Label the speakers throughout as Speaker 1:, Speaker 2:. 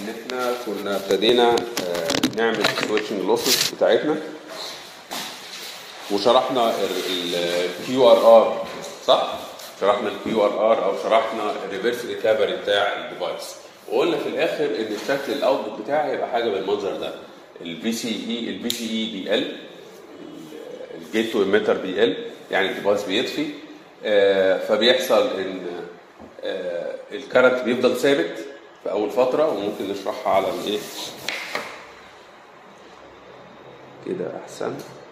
Speaker 1: ان احنا كنا ابتدينا آه، نعمل سويتشنج لوسز بتاعتنا وشرحنا الكيو ار ار صح؟ شرحنا الكيو ار ار او شرحنا الريفرس ريكفري بتاع الديفايس وقلنا في الاخر ان الشكل الاوتبوت بتاعي هيبقى حاجه بالمنظر ده البي سي اي البي سي اي بي ال الجيت تو ايميتر بي ال يعني الديفايس بيطفي آه، فبيحصل ان آه، الكرنت بيفضل ثابت في اول فتره وممكن نشرحها على الايه كده احسن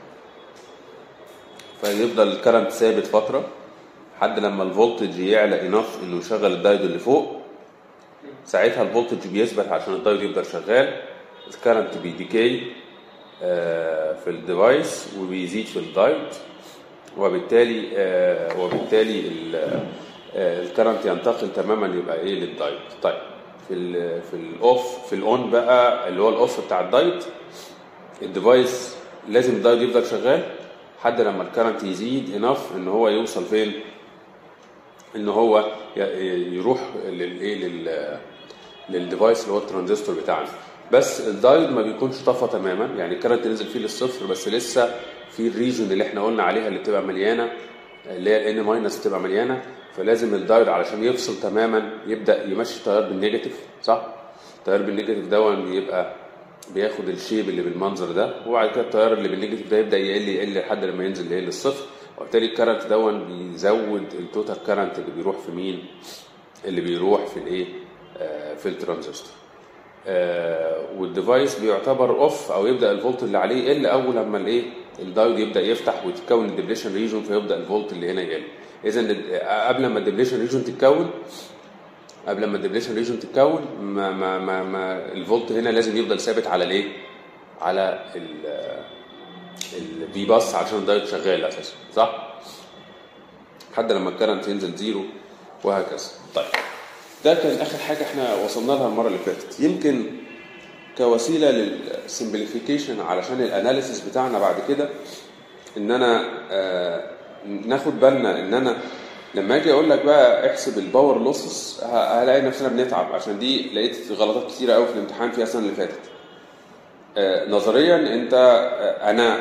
Speaker 1: فيفضل الكرنت ثابت فتره لحد لما الفولتج يعلى انف انه يشغل الدايود اللي فوق ساعتها الفولتج بيثبت عشان الدايود يفضل شغال الكرنت بيديكي آه، في الديفايس وبيزيد في الدايود وبالتالي آه، وبالتالي الكرنت ينتقل تماما يبقى ايه للدايود طيب في ال في الاوف في الاون بقى اللي هو الاوف بتاع الدايود الديفايس لازم الدايود يفضل شغال لحد لما الكرنت يزيد انف ان هو يوصل فين ان هو ي- يروح للايه لل للديفايس اللي هو الترانزستور بتاعنا بس الدايود ما بيكونش طفى تماما يعني الكرنت نزل فيه للصفر بس لسه في الريجن اللي احنا قلنا عليها اللي بتبقى مليانه اللي هي الان ماينس بتبقى مليانه فلازم الدايود علشان يفصل تماما يبدا يمشي التيار بالنيجاتيف صح؟ التيار بالنيجاتيف دون بيبقى بياخد الشيب اللي بالمنظر ده وبعد كده التيار اللي بالنيجاتيف ده يبدا يقل يقل لحد لما ينزل ايه للصفر وبالتالي الكرنت دون بيزود التوتال كرنت اللي بيروح في مين؟ اللي بيروح في الايه؟ آه، في الترانزستور. آه، والديفايس بيعتبر اوف او يبدا الفولت اللي عليه يقل اول لما الايه الدايود يبدا يفتح ويتكون الدبليشن ريجون فيبدا الفولت اللي هنا يقل اذا قبل ما الدبليشن ريجون تتكون قبل ما الدبليشن ريجون تتكون ما ما ما, ما الفولت هنا لازم يفضل ثابت على الايه على ال البي باس عشان الدايود شغال اساسا صح لحد لما الكرنت ينزل زيرو وهكذا طيب ده كان اخر حاجه احنا وصلنا لها المره اللي فاتت يمكن كوسيله للسمبليفيكيشن علشان الاناليسيس بتاعنا بعد كده ان انا آه ناخد بالنا ان انا لما اجي اقول لك بقى احسب الباور لوسز هلاقي نفسنا بنتعب عشان دي لقيت غلطات كتيره قوي في الامتحان فيها السنه اللي فاتت آه نظريا انت آه انا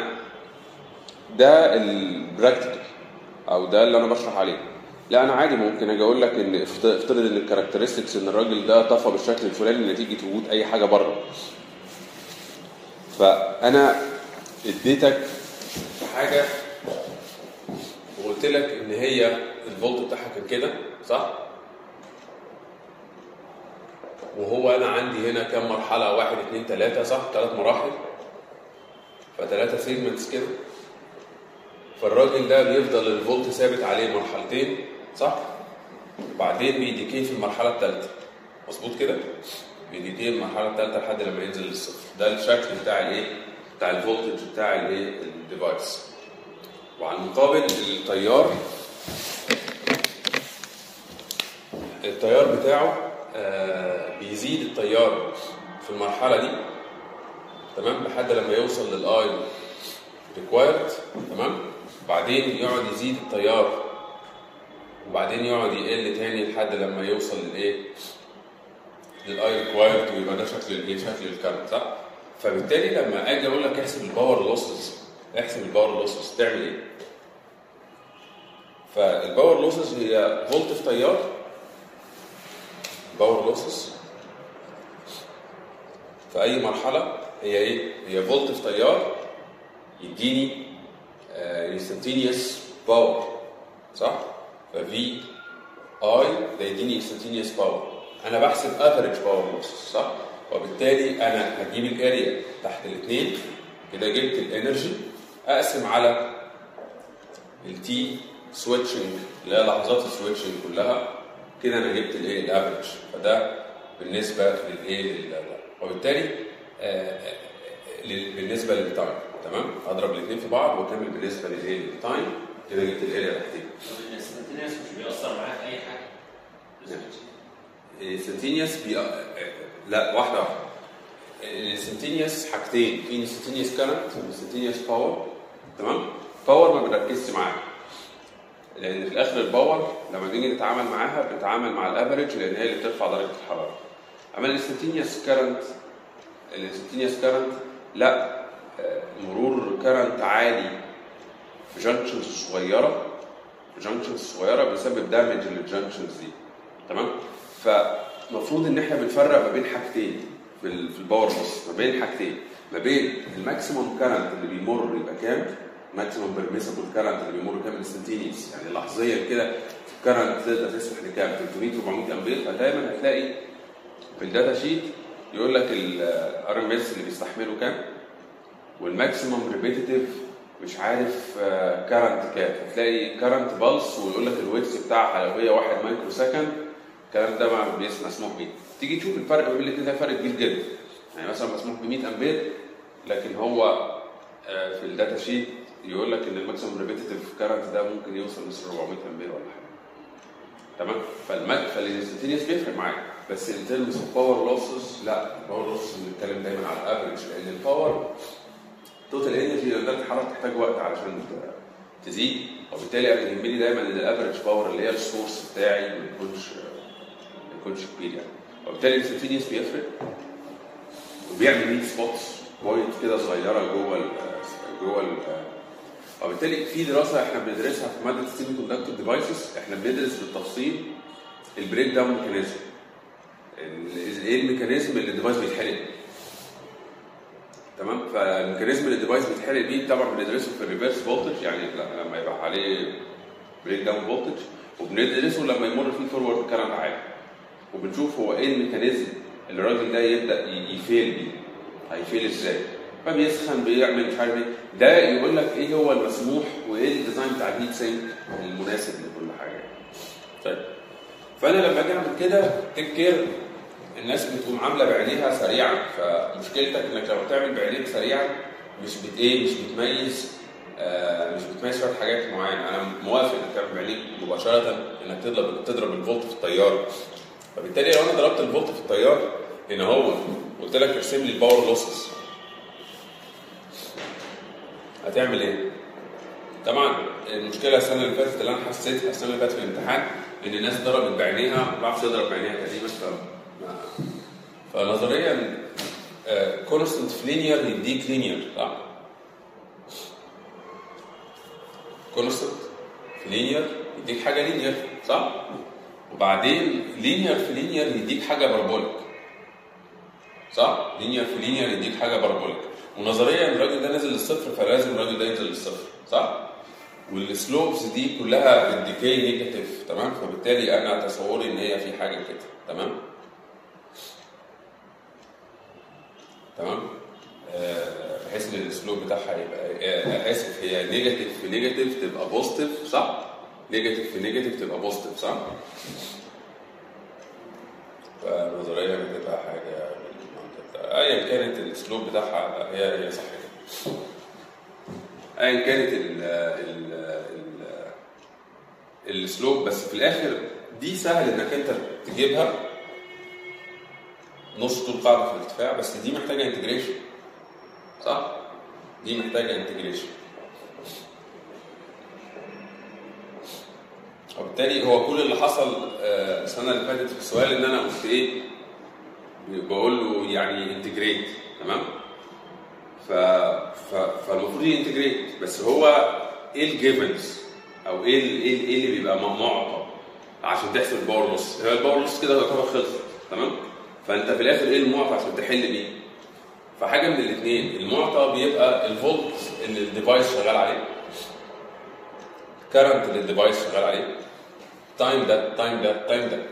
Speaker 1: ده البراكتيكال او ده اللي انا بشرح عليه لا انا عادي ممكن اجي اقول لك ان افت- افترض ان الكاركترستكس ان الراجل ده طفى بالشكل الفلاني نتيجه وجود اي حاجه بره فانا اديتك حاجه وقلت لك ان هي الفولت بتاعها كان كده صح وهو انا عندي هنا كام مرحله واحد اتنين تلاته صح ثلاث مراحل فتلاته سيجمنتس كده فالراجل ده بيفضل الفولت ثابت عليه مرحلتين صح؟ وبعدين بيديكي في المرحلة الثالثة مظبوط كده؟ بيديكي المرحلة الثالثة لحد لما ينزل للصفر ده الشكل بتاع الايه؟ بتاع الفولتج بتاع الايه؟ الديفايس وعلى المقابل التيار التيار بتاعه آه بيزيد التيار في المرحلة دي تمام لحد لما يوصل للاي ريكوايرد تمام بعدين يقعد يزيد التيار وبعدين يقعد يقل تاني لحد لما يوصل للايه للاي ريكوايرد ويبقى ده شكل الايه شكل الكارت صح فبالتالي لما اجي اقول لك احسب الباور لوسز احسب الباور لوسز تعمل ايه فالباور لوسز هي فولت في تيار باور لوسز في اي مرحله هي ايه هي فولت في تيار يديني انستنتينيوس باور صح ففي اي ده يديني انستنتينيوس باور انا بحسب افريج باور لوس صح وبالتالي انا هجيب الاريا تحت الاثنين كده جبت الانرجي اقسم على التي سويتشنج اللي هي لحظات السويتشنج كلها كده انا جبت الايه الافريج فده بالنسبه للايه لل- وبالتالي آه، آه، لل- بالنسبه للتايم تمام اضرب الاثنين في بعض واكمل بالنسبه للايه للتايم كده جبت الاريا تحتيه
Speaker 2: الانستنتينيوس مش بيأثر معاك في اي حاجه
Speaker 1: الانستنتينيوس بي... لا واحده واحده الانستنتينيوس حاجتين في انستنتينيوس كارنت انستنتينيوس باور تمام باور ما بنركزش معاها لان في الاخر الباور لما نيجي نتعامل معاها بنتعامل مع الافريج لان هي اللي بترفع درجه الحراره اما الانستنتينيوس كارنت الانستنتينيوس كارنت لا آه، مرور كارنت عالي في جانكشنز صغيره جانكشنز صغيره بيسبب دامج للجانكشنز دي تمام فالمفروض ان احنا بنفرق ما بين حاجتين في ال- في الباور لوس ما بين حاجتين ما بين الماكسيموم كارنت اللي بيمر يبقى كام ماكسيموم بيرميسبل كارنت اللي بيمر كام انستنتينيوس يعني لحظيا كده كارنت تقدر تسمح لكام 300 400 امبير فدايما هتلاقي في الداتا شيت يقول لك الار ام اس اللي بيستحمله كام والماكسيموم ريبيتيتيف مش عارف كارنت كام هتلاقي كارنت بالس ويقول لك الويتس بتاعها لو هي 1 مايكرو سكند الكلام ده ما بيس- مسموح بيه تيجي تشوف الفرق ما بين الاثنين ده فرق كبير جدا يعني مثلا مسموح ب 100 امبير لكن هو آه، في الداتا شيت يقول لك ان الماكسيموم ريبيتيتيف كارنت ده ممكن يوصل ل 400 امبير ولا حاجه تمام فالماك فالانستنتينيوس بيفرق معاك بس ان ترمز اوف باور لوسز لا الباور لوسز بنتكلم دايما على الافرج لان الباور توتال انرجي درجه الحراره بتحتاج وقت علشان ت- تزيد وبالتالي انا يهمني دايما ان الافرج باور اللي هي السورس بتاعي ما يكونش ما يكونش كبير يعني وبالتالي الانستنتينيوس بيفرق وبيعمل هيت سبوتس بوينت كده صغيره جوه ال جوه ال وبالتالي في دراسه احنا بندرسها في ماده سيمي كوندكتور ديفايسز احنا بندرس بالتفصيل البريك داون ميكانيزم ال- ايه الميكانيزم اللي الديفايس بيتحرق بيه. تمام فالميكانيزم اللي الديفايس بيتحرق بيه طبعا بندرسه في الريفرس فولتج يعني ل- لما يبقى عليه بريك داون فولتج وبندرسه لما يمر فيه فورورد كارنت عالي وبنشوف هو ايه الميكانيزم اللي الراجل ده يبدا ي- يفيل بيه هيفيل ازاي فبيسخن بيعمل مش عارف ايه ده يقول لك ايه هو المسموح وايه الديزاين بتاع الهيت سينك المناسب لكل حاجه طيب فانا لما اجي اعمل كده تيك كير الناس بتقوم عامله بعينيها سريعا فمشكلتك انك لو بتعمل بعينيك سريعا مش بت ايه مش بتميز آه مش بتميز شويه حاجات معينه انا موافق انك تعمل بعينيك مباشره انك تضرب تضرب الفولت في التيار فبالتالي لو انا ضربت الفولت في التيار هنا هو قلت لك ارسم لي الباور لوسز هتعمل ايه؟ طبعا المشكله السنه اللي فاتت اللي انا حسيتها السنه اللي فاتت في الامتحان ان الناس ضربت بعينيها ما بعرفش تضرب بعينيها تقريبا ف ما- فنظريا كونستنت في لينير يديك لينير صح؟ كونستنت في لينير يديك حاجه لينير صح؟ وبعدين لينير في لينير يديك حاجه بارابوليك صح؟ لينير في لينير يديك حاجه بارابوليك ونظريا الراجل ده نازل للصفر فلازم الراجل ده ينزل للصفر صح؟ والسلوبس دي كلها بالديكي نيجاتيف تمام فبالتالي انا تصوري ان هي في حاجه كده تمام تمام آه، بحيث ان الاسلوب بتاعها يبقى آه، اسف هي نيجاتيف في نيجاتيف تبقى بوزيتيف صح؟ نيجاتيف في نيجاتيف تبقى بوزيتيف صح؟ فنظريا بتبقى حاجه بالمنطق ده. ايا كانت الاسلوب بتاعها هي هي صح كده ايا كانت ال ال ال الاسلوب بس في الاخر دي سهل انك انت تجيبها نص طول قاعده في الارتفاع بس دي محتاجه انتجريشن صح؟ دي محتاجه انتجريشن وبالتالي هو كل اللي حصل آه، السنه اللي فاتت في السؤال ان انا قلت ايه بقول له يعني انتجريت تمام ف... ف... فالمفروض ينتجريت بس هو ايه الجيفنز او ايه ال- ايه ال- ايه اللي بيبقى م- معطى عشان تحسب الباور لوس هو الباور لوس كده يعتبر خلصت تمام فانت في الاخر ايه المعطى عشان تحل بيه فحاجه من الاثنين المعطى بيبقى الفولت اللي الديفايس شغال عليه كارنت اللي الديفايس شغال عليه تايم ده تايم ده تايم ده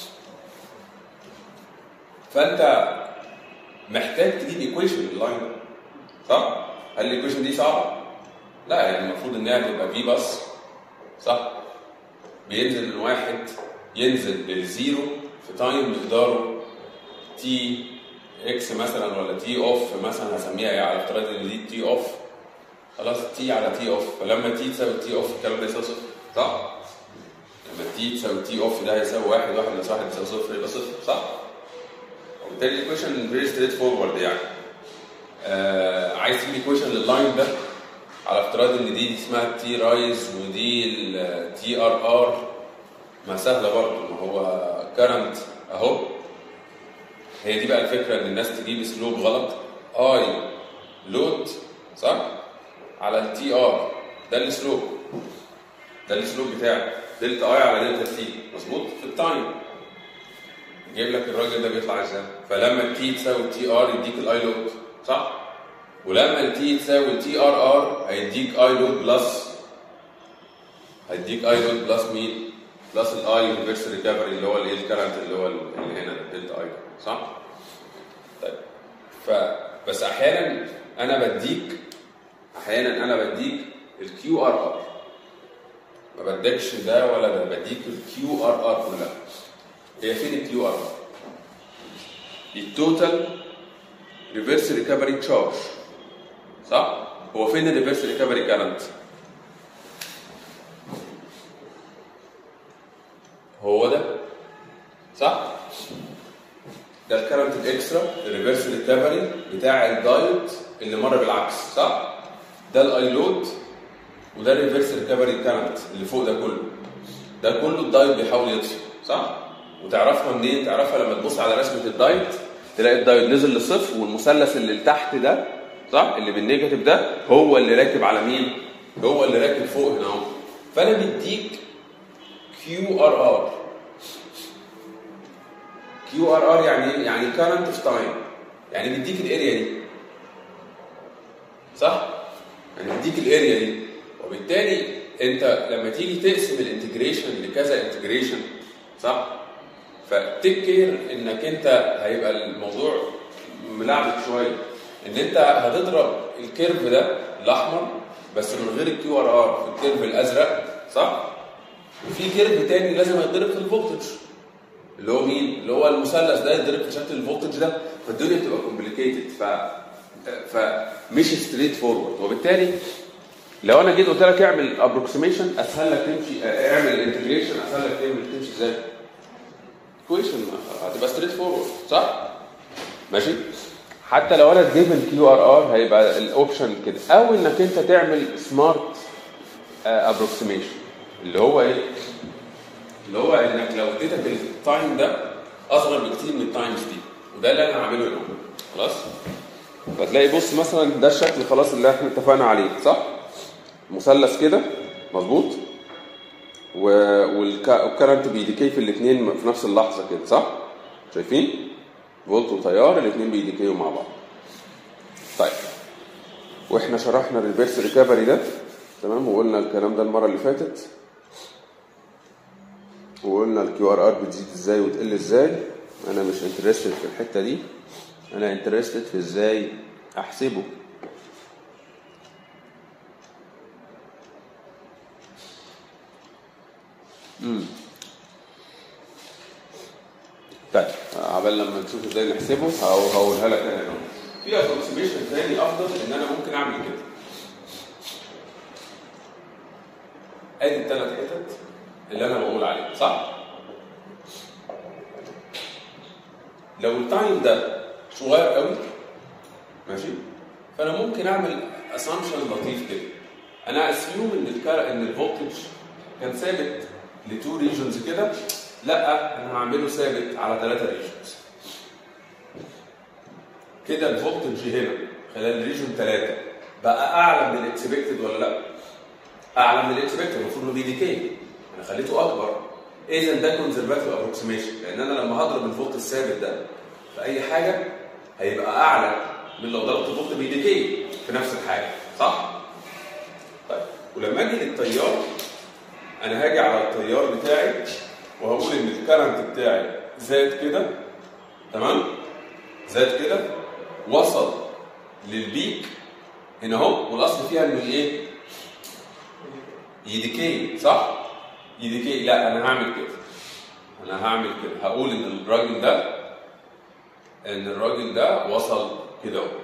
Speaker 1: فانت محتاج تجيب ايكويشن لللاين ده صح؟ هل الايكويشن دي صعبه؟ لا يعني المفروض انها تبقى في بس صح؟ بينزل من واحد ينزل للزيرو في تايم مقداره تي اكس مثلا ولا تي اوف مثلا هسميها ايه على افتراض ان دي تي اوف خلاص تي على تي اوف فلما تي تساوي تي اوف الكلام ده يساوي صفر صح؟ لما تي تساوي تي اوف ده هيساوي واحد واحد ناقص واحد يساوي صفر يبقى صفر صح؟ وبالتالي الايكويشن فيري ستريت فورورد يعني آه عايز تجيب ايكويشن لللاين ده على افتراض ان دي اسمها تي رايز ودي التي ار ار ما سهله برضه ما هو كرنت اهو هي دي بقى الفكره ان الناس تجيب سلوب غلط اي لود صح على التي ار ده السلوب ده السلوب بتاعي دلتا اي على دلتا تي مظبوط في التايم جايب لك الراجل ده بيطلع ازاي فلما التي تساوي التي ار يديك الاي لود صح ولما التي تساوي التي ار ار هيديك اي لود بلس هيديك اي لود بلس مين بلس الاي ريفرس ريكفري اللي هو الايه الكرنت اللي هو اللي هنا دلتا اي صح طيب ف بس احيانا انا بديك احيانا انا بديك الكيو ار ار ما بديكش ده ولا ده بديك الكيو ار ار كلها هي فين الكيو ار ار التوتال ريفرس ريكفري تشارج صح هو فين الريفرس ريكفري كارنت هو ده صح ده الكرنت الاكسترا الريفرس ريكفري بتاع الدايود اللي مر بالعكس صح ده الاي لود وده الريفرس ريكفري كارنت اللي فوق ده كله ده كله الدايود بيحاول يطفي صح وتعرفها منين تعرفها لما تبص على رسمه الدايود تلاقي الدايود نزل لصفر والمثلث اللي لتحت ده صح اللي بالنيجاتيف ده هو اللي راكب على مين هو اللي راكب فوق هنا اهو فانا مديك كيو ار ار كيو ار ار يعني ايه؟ يعني كارنت في تايم يعني بيديك الاريا دي صح يعني بيديك الاريا دي وبالتالي انت لما تيجي تقسم الانتجريشن لكذا انتجريشن صح فتيك كير انك انت هيبقى الموضوع ملعبك شويه ان انت هتضرب الكيرف ده الاحمر بس من غير الكيو ار ار في الكيرف الازرق صح وفي كيرف تاني لازم يتضرب في الفولتج اللي هو مين؟ اللي هو المثلث ده يتضرب في شكل الفولتج ده فالدنيا بتبقى كومبليكيتد ف فمش ستريت فورورد وبالتالي لو انا جيت قلت لك اعمل ابروكسيميشن اسهل لك تمشي اعمل الانتجريشن اسهل لك تعمل تمشي ازاي؟ كويشن هتبقى ستريت فورورد صح؟ ماشي؟ حتى لو انا اديت الكيو ار ار هيبقى الاوبشن كده او انك انت تعمل سمارت ابروكسيميشن اللي هو ايه؟ اللي هو انك لو اديتك التايم ده اصغر بكتير من التايمز دي وده اللي انا هعمله هنا خلاص؟ فتلاقي بص مثلا ده الشكل خلاص اللي احنا اتفقنا عليه صح؟ مثلث كده مظبوط والكرنت بيديكي في الاثنين في نفس اللحظه كده صح؟ شايفين؟ فولت وتيار الاثنين بيديكيوا مع بعض. طيب واحنا شرحنا الريفرس ريكفري ده تمام وقلنا الكلام ده المره اللي فاتت وقلنا الكيو ار ار بتزيد ازاي وتقل ازاي انا مش انترستد في الحته دي انا انترستد في ازاي احسبه امم طيب عبال لما نشوف ازاي نحسبه هقو- هقولها لك انا هنا. في ابروكسيميشن تاني افضل ان انا ممكن اعمل كده ادي الثلاث حتت اللي انا بقول عليها صح؟ لو التايم ده صغير قوي ماشي فانا ممكن اعمل اسامبشن لطيف كده انا اسيوم ان الكار ان الفولتج كان ثابت لتو ريجنز كده لا انا هعمله ثابت على ثلاثه ريجنز كده الفولتج هنا خلال ريجن ثلاثه بقى اعلى من الاكسبكتد ولا لا؟ اعلى من الاكسبكتد المفروض انه بيديكي انا خليته اكبر اذا ده كونزرفاتيف ابروكسيميشن لان انا لما هضرب الفولت الثابت ده في اي حاجه هيبقى اعلى من لو ضربت فولت بيديكي في نفس الحاجه صح؟ طيب ولما اجي للتيار انا هاجي على التيار بتاعي وهقول ان الكرنت بتاعي زاد كده تمام؟ زاد كده وصل للبيك هنا اهو والاصل فيها انه ايه؟ يديكي صح؟ يديكي لا انا هعمل كده انا هعمل كده هقول ان الراجل ده ان الراجل ده وصل كده اهو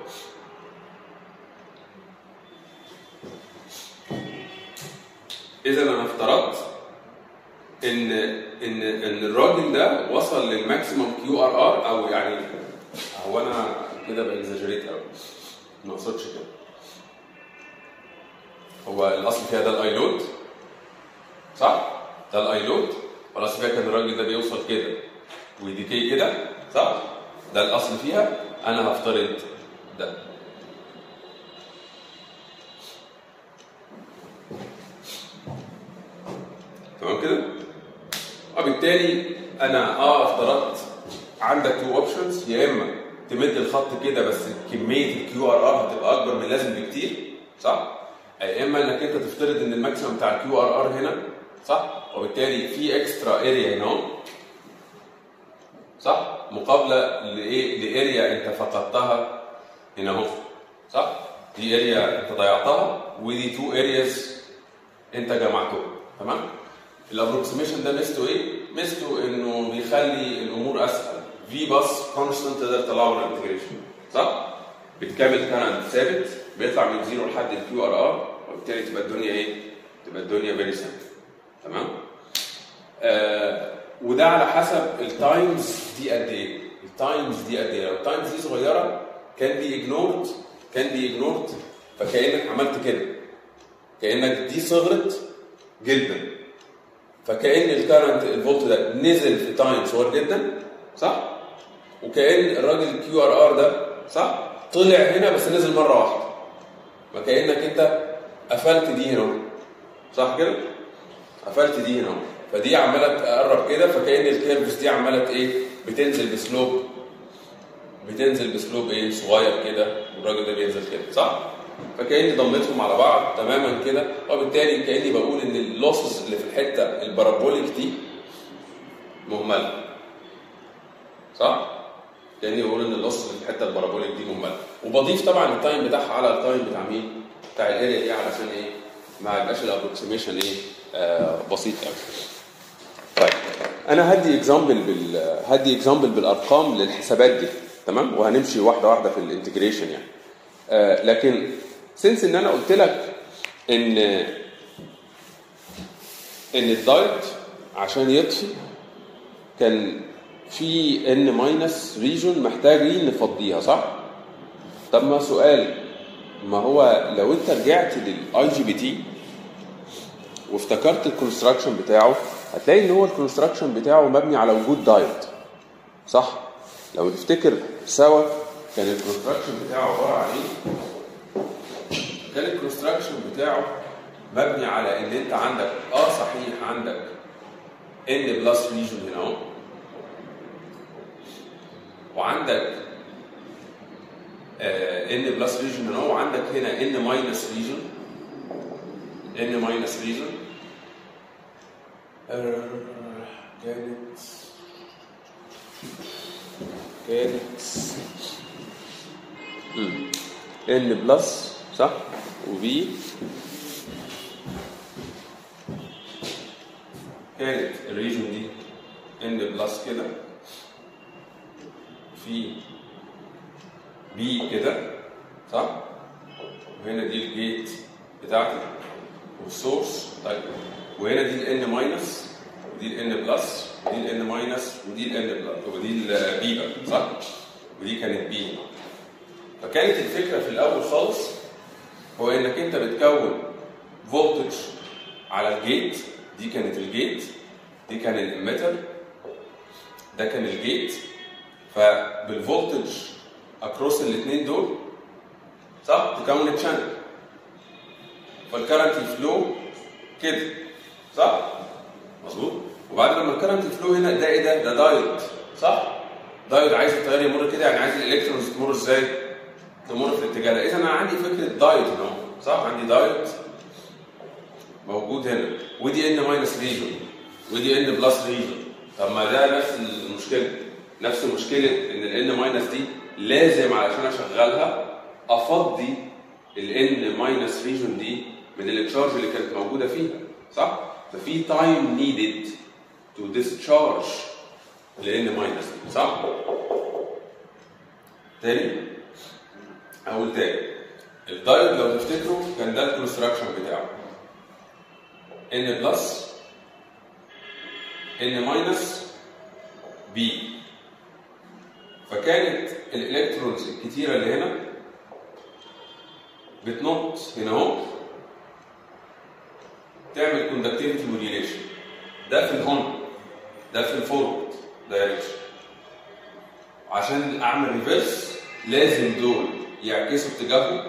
Speaker 1: اذا انا افترضت ان ان ان الراجل ده وصل للماكسيمم كيو ار ار او يعني هو انا كده باكزاجريت قوي ما اقصدش كده هو الاصل فيها ده الاي لود صح؟ ده الاي لود والاصل فيها كان الراجل ده بيوصل كده ويديكي كده صح؟ ده الاصل فيها انا هفترض ده تمام كده وبالتالي انا اه افترضت عندك تو اوبشنز يا اما تمد الخط كده بس كميه الكيو ار ار هتبقى اكبر من اللازم بكتير صح؟ يا اما انك انت تفترض ان الماكسيمم بتاع الكيو ار ار هنا صح؟ وبالتالي في اكسترا اريا هنا اهو صح؟ مقابله لايه؟ لاريا انت فقدتها هنا اهو صح؟ دي اريا انت ضيعتها ودي تو ارياز انت جمعتهم تمام؟ الابروكسيميشن ده ميزته ايه؟ ميزته انه بيخلي الامور اسهل في باس كونستنت تقدر تطلعه من الانتجريشن صح؟ بتكامل كارنت ثابت بيطلع من زيرو لحد الكيو ار ار وبالتالي تبقى الدنيا ايه؟ تبقى الدنيا فيري سمبل تمام؟ آه وده على حسب التايمز دي قد ايه؟ التايمز دي قد ايه؟ لو التايمز دي صغيره كان بي اجنورد كان بي اجنورد فكانك عملت كده كانك دي صغرت جدا فكان الكرنت الفولت ده نزل في تايم صغير جدا صح؟ وكان الراجل الكيو ار ار ده صح؟ طلع هنا بس نزل مره واحده فكانك انت قفلت دي هنا صح كده؟ قفلت دي هنا فدي عماله تقرب كده فكان الكيرفز دي عماله ايه؟ بتنزل بسلوب بتنزل بسلوب ايه؟ صغير كده والراجل ده بينزل كده صح؟ فكاني ضمتهم على بعض تماما كده وبالتالي كاني بقول ان اللوسز اللي في الحته البارابوليك دي مهمله صح؟ كاني بقول ان اللوسز اللي في الحته البارابوليك دي مهمله وبضيف طبعا التايم بتاعها على التايم بتاع مين؟ بتاع الاريا دي علشان ايه؟ ما يبقاش الابروكسيميشن ايه؟ آه بسيط قوي. طيب انا هدي اكزامبل بال هدي اكزامبل بالارقام للحسابات دي تمام؟ وهنمشي واحده واحده في الانتجريشن يعني. آه لكن سنس ان انا قلت لك ان ان الدايت عشان يطفي كان في ان ماينس ريجون محتاجين نفضيها صح؟ طب ما سؤال ما هو لو انت رجعت للاي جي بي تي وافتكرت الكونستراكشن بتاعه هتلاقي ان هو الكونستراكشن بتاعه مبني على وجود دايت صح؟ لو تفتكر سوا كان الكونستراكشن بتاعه عباره عن ايه؟ كان الكونستراكشن بتاعه مبني على ان انت عندك اه صحيح عندك ان بلس ريجون هنا اهو وعندك ان بلس ريجون هنا اهو وعندك هنا ان ماينس ريجون ان ماينس ريجون كانت كانت ان بلس صح وبي كانت الريجن دي ان بلس كده في بي كده صح وهنا دي الجيت بتاعتي والسورس طيب وهنا دي الان ماينس ودي الان بلس ودي الان ماينس ودي الان بلس ودي البي بقى صح ودي كانت بي فكانت الفكره في الاول خالص هو انك انت بتكون فولتج على الجيت دي كانت الجيت دي كان الاميتر ده كان الجيت فبالفولتج اكروس الاثنين دول صح تكون تشانل فالكرنت يفلو كده صح مظبوط وبعد لما الكرنت يفلو هنا ده ايه ده ده دايود صح دايود عايز التيار يمر كده يعني عايز الالكترونز تمر ازاي تمر في الاتجاه ده اذا انا عندي فكره دايود هنا صح عندي دايود موجود هنا ودي ان ماينس ريجون ودي ان بلس ريجون طب ما ده نفس المشكله نفس المشكله ان الان ماينس دي لازم علشان اشغلها افضي الان ماينس ريجون دي من التشارج اللي كانت موجوده فيها صح؟ ففي تايم نيدد تو ديسشارج الان ماينس دي صح؟ تاني اقول تاني الدايود لو تفتكروا كان ده الكونستراكشن بتاعه ان بلس ان ماينس بي فكانت الالكترونز الكتيره اللي هنا بتنط هنا اهو تعمل كوندكتيفيتي موديليشن ده في الاون ده في الفورورد دايركشن عشان اعمل ريفرس لازم دول يعكسوا اتجاههم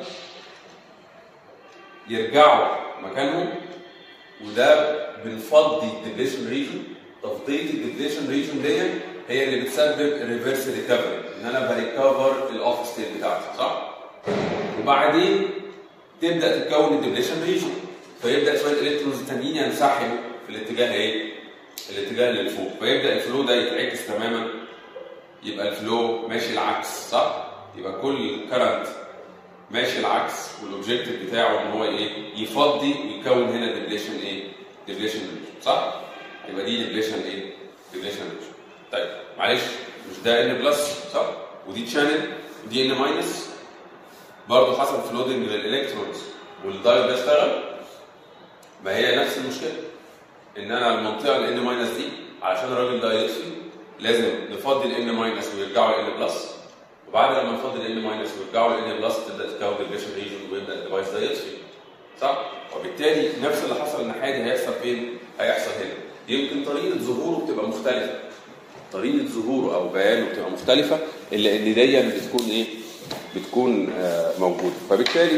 Speaker 1: يرجعوا مكانهم وده بنفضي الديبليشن ريجن تفضيه الديبليشن ريجن دي هي اللي بتسبب ريفرس ريكفري ان انا بريكفر الاوف ستيت بتاعتي صح؟ وبعدين تبدا تتكون الديبليشن ريجن فيبدا شويه الكترونز التانيين ينسحبوا في الاتجاه ايه؟ الاتجاه اللي لفوق فيبدا الفلو ده يتعكس تماما يبقى الفلو ماشي العكس صح؟ يبقى كل كرنت ماشي العكس والاوبجيكتيف بتاعه ان هو ايه؟ يفضي ويكون هنا ديبليشن ايه؟ ديبليشن ريجن صح؟ يبقى دي ديبليشن ايه؟ ديبليشن ريجن طيب معلش مش ده ان بلس صح؟ ودي تشانل ودي ان ماينس برضه حصل فلودنج للالكترونز والدايود ده اشتغل ما هي نفس المشكله ان انا المنطقه الان ماينس دي علشان الراجل ده يطفي لازم نفضي الان ماينس ويرجعوا الان بلس وبعد لما نفضي الان ماينس ويرجعوا الان بلس تبدا تتكون البيشن ريجن ويبدا الديفايس ده يطفي صح؟ وبالتالي نفس اللي حصل الناحيه دي هيحصل فين؟ هيحصل هنا يمكن طريقه ظهوره بتبقى مختلفه طريقه ظهوره او بيانه بتبقى مختلفه الا ان دي بتكون ايه؟ بتكون آه موجوده فبالتالي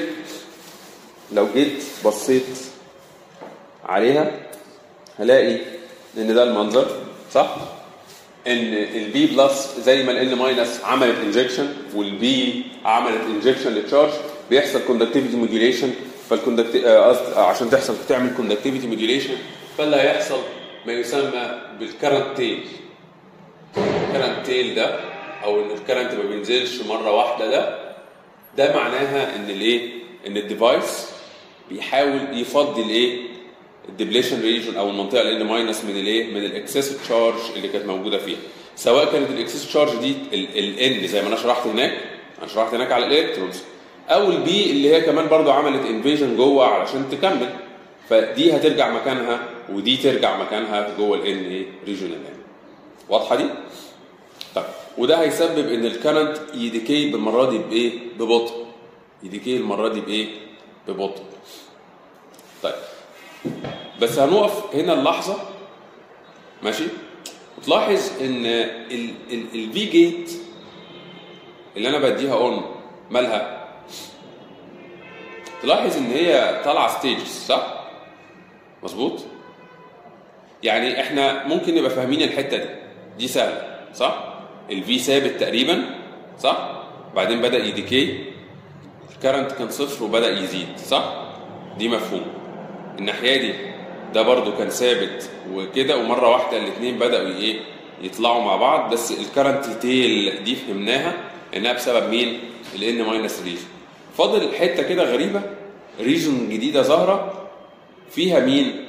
Speaker 1: لو جيت بصيت عليها هلاقي ان ده المنظر صح؟ ان البي بلس زي ما الان ماينس عملت انجكشن والبي عملت انجكشن للتشارج بيحصل كوندكتيفيتي موديوليشن فالكوندكت عشان تحصل تعمل كوندكتيفيتي موديوليشن فاللي هيحصل ما يسمى بالكرنت تيل الكرنت تيل ده او ان الكرنت ما بينزلش مره واحده ده ده معناها ان الايه ان الديفايس بيحاول يفضي الايه الديبليشن ريجن او المنطقه اللي ماينس من الايه من الاكسس تشارج اللي كانت موجوده فيها سواء كانت الاكسس تشارج دي الان زي ما انا شرحت هناك انا شرحت هناك على الالكترونز او البي اللي هي كمان برضو عملت انفيجن جوه علشان تكمل فدي هترجع مكانها ودي ترجع مكانها جوه الان ايه ريجن الان واضحه دي طيب وده هيسبب ان الكرنت يديكي بالمره دي بايه ببطء يديكي المره دي بايه ببطء طيب بس هنقف هنا اللحظه ماشي وتلاحظ ان الفي جيت اللي انا بديها اون مالها تلاحظ ان هي طالعه ستيجز صح مظبوط يعني احنا ممكن نبقى فاهمين الحته دي دي سهله صح الفي ثابت تقريبا صح بعدين بدا يديكي الكرنت كان صفر وبدا يزيد صح دي مفهوم الناحيه دي ده برضو كان ثابت وكده ومره واحده الاثنين بداوا ايه يطلعوا مع بعض بس الكرنت تيل دي فهمناها انها بسبب مين الان ماينس ريجن فاضل حته كده غريبه ريجن جديده ظاهره فيها مين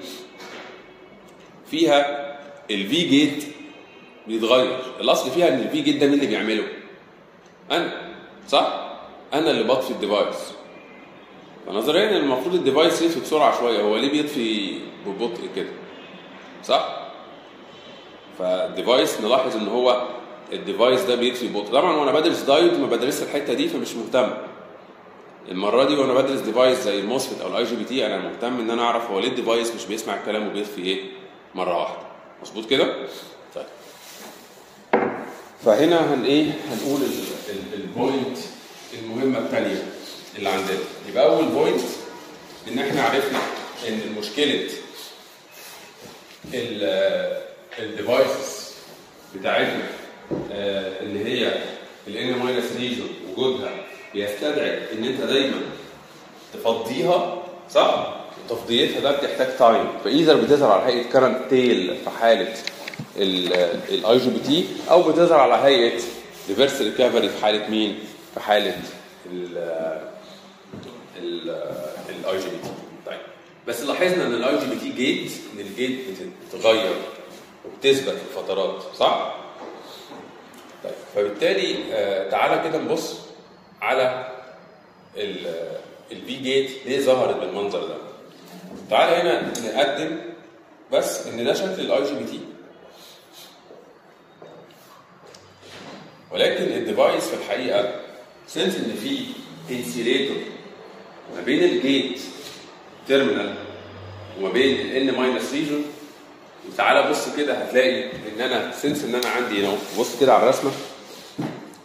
Speaker 1: فيها الفي جيت بيتغير الاصل فيها ان الفي جيت ده مين اللي بيعمله انا صح انا اللي بطفي الديفايس فنظريا المفروض الديفايس يطفي بسرعه شويه هو ليه بيطفي ببطء كده صح فالديفايس نلاحظ ان هو الديفايس ده بيطفي ببطء طبعا وانا بدرس دايود ما بدرس الحته دي فمش مهتم المره دي وانا بدرس ديفايس زي الموسفيت او الاي جي بي تي انا مهتم ان انا اعرف هو ليه الديفايس مش بيسمع الكلام وبيطفي ايه مره واحده مظبوط كده طيب فهنا هن ايه هنقول البوينت المهمه الثانيه اللي عندنا يبقى اول بوينت ان احنا عرفنا ان مشكله الديفايسز بتاعتنا آه اللي هي الان ماينس ريجن وجودها بيستدعي ان انت دايما تفضيها صح؟ تفضيتها ده بتحتاج تايم فايذر بتظهر على هيئه كرنت تيل في حاله الاي جي بي تي او بتظهر على هيئه ريفرس ريكفري في حاله مين؟ في حاله الاي جي بي تي طيب بس لاحظنا ان الاي جي بي تي جيت ان الجيت بتتغير وبتثبت في فترات صح؟ طيب فبالتالي آه تعالى كده نبص على الفي جيت ليه ظهرت بالمنظر ده تعالى هنا نقدم بس ان ده شكل الاي جي بي تي ولكن الديفايس في الحقيقه سنس ان في انسيليتور ما بين الجيت تيرمينال وما بين الان ماينس ريجن وتعالى بص كده هتلاقي ان انا سنس ان انا عندي هنا بص كده على الرسمه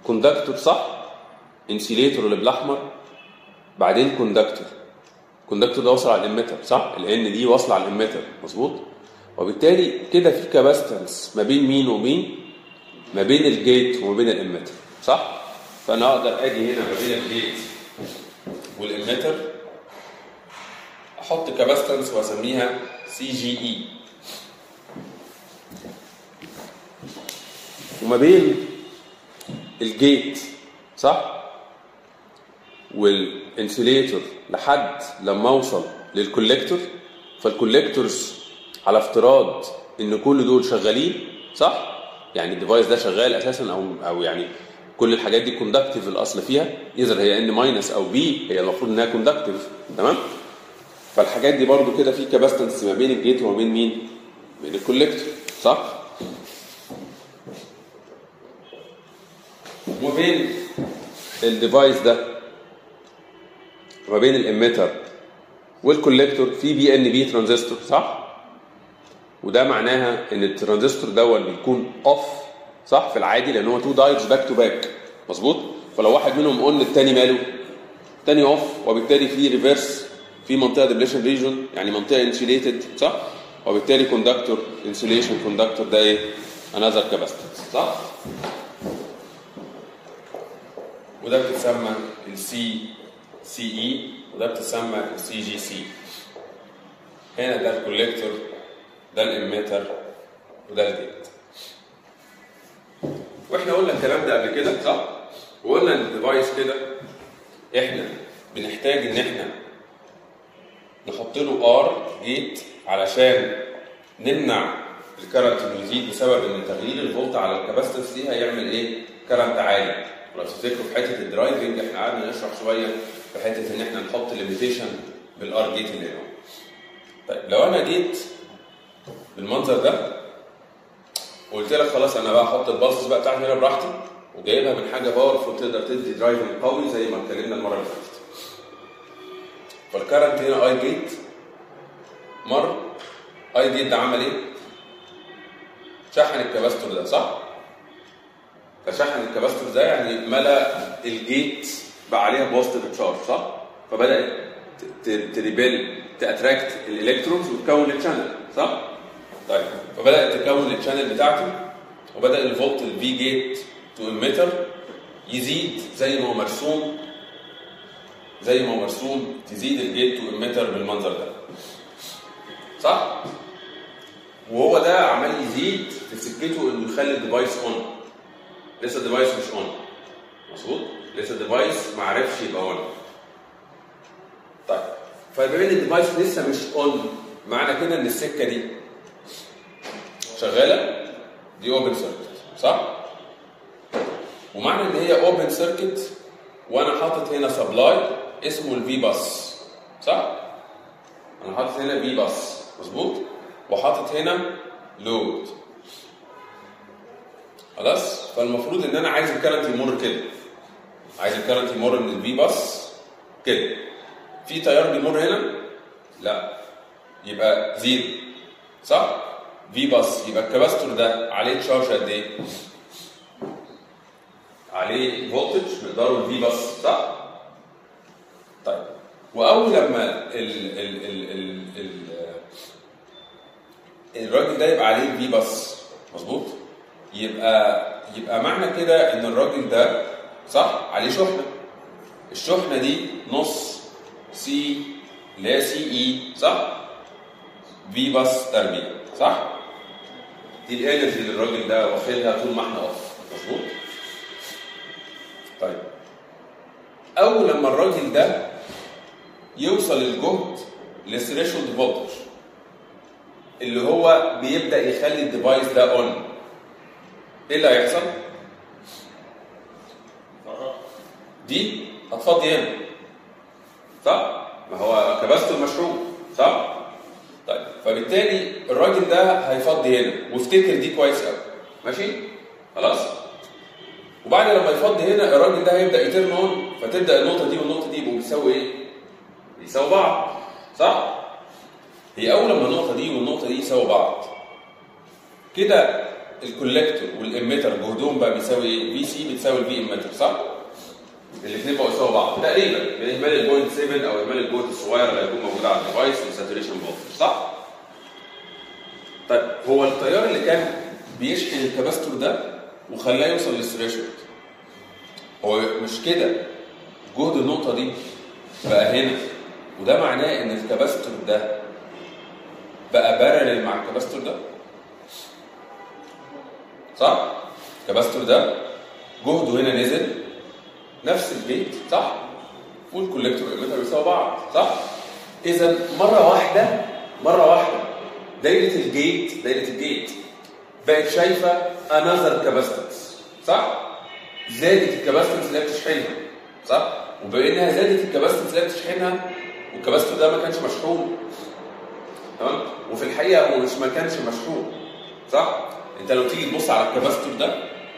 Speaker 1: كوندكتور صح انسيليتور اللي بالاحمر بعدين كوندكتور كوندكتور ده واصل على الاميتر صح الان دي واصله على الاميتر مظبوط وبالتالي كده في كاباستنس ما بين مين ومين ما بين الجيت وما بين الاميتر صح فانا اقدر اجي هنا ما بين الجيت والاميتر احط كاباستنس واسميها سي جي اي وما بين الجيت صح والانسوليتور لحد لما اوصل للكوليكتور فالكوليكتورز على افتراض ان كل دول شغالين صح يعني الديفايس ده شغال اساسا او او يعني كل الحاجات دي كوندكتيف الاصل فيها اذا هي ان ماينس او بي هي المفروض انها كوندكتيف تمام فالحاجات دي برضو كده في كاباستنس ما بين الجيت وما بين مين بين الكوليكتور صح وما بين الديفايس ده وما بين الاميتر والكوليكتور في بي ان بي ترانزستور صح وده معناها ان الترانزستور دوت بيكون اوف صح في العادي لان هو تو دايتس باك تو باك مظبوط فلو واحد منهم اون الثاني ماله الثاني اوف وبالتالي في ريفرس في منطقه ديبليشن ريجون يعني منطقه انسوليتد صح وبالتالي كوندكتور انسوليشن كوندكتور ده ايه انذر كاباستنس صح وده بتتسمى السي سي اي وده بتتسمى السي جي سي هنا ده الكوليكتور ده الاميتر وده الجيت واحنا قلنا الكلام ده قبل كده صح وقلنا ان الديفايس كده احنا بنحتاج ان احنا نحط له ار جيت علشان نمنع الكرنت انه يزيد بسبب ان تغيير الفولت على الكاباستنس دي هيعمل ايه؟ كرنت عالي ولو تفتكروا في حته الدرايفنج احنا قعدنا نشرح شويه في حته ان احنا نحط ليميتيشن بالار جيت اللي هنا طيب لو انا جيت بالمنظر ده وقلت لك خلاص انا بقى احط البلسز بقى بتاعتي هنا براحتي وجايبها من حاجه باورفول تقدر تدي درايفنج قوي زي ما اتكلمنا المره اللي فاتت فالكرنت هنا اي جيت مر اي جيت ده عمل ايه؟ شحن الكباستور ده صح؟ فشحن الكباستور ده يعني ملا الجيت بقى عليها بوزيتيف تشارج صح؟ فبدات تريبيل تاتراكت الالكترونز وتكون الشانل صح؟ طيب فبدات تكون الشانل بتاعته وبدا الفولت الفي جيت تو اميتر يزيد زي ما هو مرسوم زي ما هو مرسوم تزيد الجيت تو اميتر بالمنظر ده صح؟ وهو ده عمال يزيد في سكته انه يخلي الديفايس اون لسه الديفايس مش اون مظبوط؟ لسه الديفايس ما عرفش يبقى اون طيب فبما ان الديفايس لسه مش اون معنى كده ان السكه دي شغاله دي اوبن سيركت صح؟ ومعنى ان هي اوبن سيركت وانا حاطط هنا سبلاي اسمه الفي باس صح؟ انا حاطط هنا في باس مظبوط؟ وحاطط هنا لود خلاص؟ فالمفروض ان انا عايز الكرنت يمر كده عايز الكرنت يمر من الفي باس كده في تيار بيمر هنا؟ لا يبقى زيرو صح؟ في باس يبقى الكباستور ده عليه تشارج قد ايه؟ عليه فولتج مقداره الفي باس صح؟ طيب واول لما ال ال ال ال ال الراجل ده يبقى عليه في باس مظبوط؟ يبقى يبقى معنى كده ان الراجل ده صح عليه شحنه الشحنه دي نص سي اللي هي سي اي صح؟ في باس تربيع صح؟ دي الانرجي اللي الراجل ده واخدها طول ما احنا اوف مظبوط؟ طيب اول لما الراجل ده يوصل الجهد للثريشولد فولتج اللي هو بيبدا يخلي الديفايس ده اون ايه اللي هيحصل؟ دي هتفضي هنا صح؟ ما هو كباستور مشروع صح؟ طيب فبالتالي الراجل ده هيفضي هنا وافتكر دي كويس قوي ماشي؟ خلاص؟ وبعد لما يفضي هنا الراجل ده هيبدا يترن اون فتبدا النقطه دي والنقطه دي يبقوا بيساوي ايه؟ بيساوي بعض صح؟ هي اول لما النقطه دي والنقطه دي يساووا بعض كده الكولكتور والاميتر جهدهم بقى بيساوي ايه؟ في سي بتساوي الفي اميتر صح؟ الاثنين بقوا يساوي بعض تقريبا باهمال البوينت 7 او اهمال الجهد الصغير اللي هيكون موجود على الديفايس والساتوريشن فولتج صح؟ طيب هو التيار اللي كان بيشحن الكباستور ده وخلاه يوصل للثريشولد هو مش كده جهد النقطة دي بقى هنا وده معناه ان الكباستور ده بقى بارلل مع الكباستور ده صح؟ الكباستور ده جهده هنا نزل نفس البيت صح؟ والكوليكتور والاميتر بيساوي بعض صح؟ اذا مرة واحدة مرة واحدة دايرة الجيت دايرة الجيت بقت شايفة انذر كاباستنس صح؟ زادت الكاباستنس اللي هي بتشحنها صح؟ وبانها زادت الكاباستنس اللي هي بتشحنها والكاباستور ده ما كانش مشحون تمام؟ وفي الحقيقة هو مش ما كانش مشحون صح؟ انت لو تيجي تبص على الكاباستور ده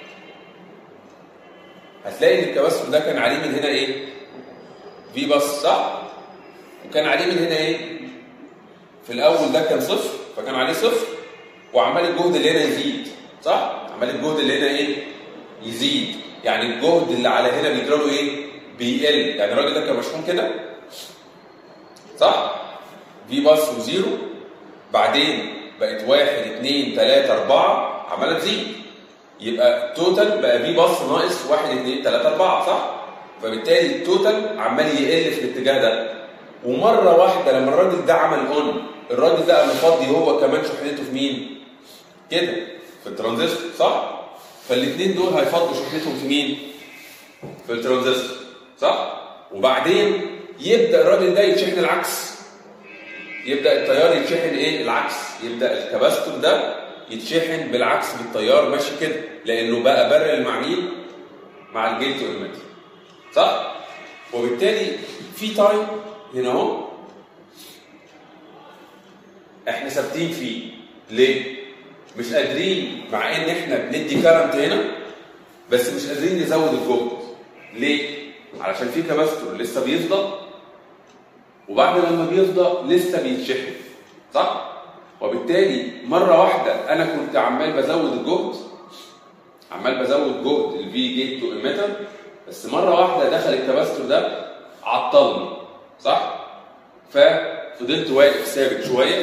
Speaker 1: هتلاقي ان الكباستور ده كان عليه من هنا ايه؟ في باص صح؟ وكان عليه من هنا ايه؟ في الاول ده كان صفر فكان عليه صفر وعمال الجهد اللي هنا يزيد صح؟ عمال الجهد اللي هنا ايه؟ يزيد يعني الجهد اللي على هنا بيجرى له ايه؟ بيقل يعني الراجل ده كان مشحون كده صح؟ في باص وزيرو بعدين بقت واحد اثنين ثلاثة أربعة عمالة تزيد يبقى التوتال بقى في باص ناقص 1 2 3 4 صح؟ فبالتالي التوتال عمال يقل في الاتجاه ده ومره واحده لما الراجل ده عمل اون الراجل ده قام مفضي هو كمان شحنته في مين؟ كده في الترانزستور صح؟ فالاثنين دول هيفضوا شحنتهم في مين؟ في الترانزستور صح؟ وبعدين يبدا الراجل ده يتشحن العكس يبدا التيار يتشحن ايه؟ العكس يبدا الكباستور ده يتشحن بالعكس بالتيار ماشي كده لانه بقى برل مع مين؟ مع الجيت والمتر صح؟ وبالتالي في تايم هنا اهو احنا ثابتين فيه ليه؟ مش قادرين مع ان احنا بندي كارنت هنا بس مش قادرين نزود الجهد ليه؟ علشان في كباستور لسه بيفضى وبعد لما بيفضى لسه بيتشحن صح؟ وبالتالي مره واحده انا كنت عمال بزود الجهد عمال بزود جهد الفي جيت تو ايميتر بس مره واحده دخل الكباستور ده عطلني صح؟ ففضلت واقف ثابت شويه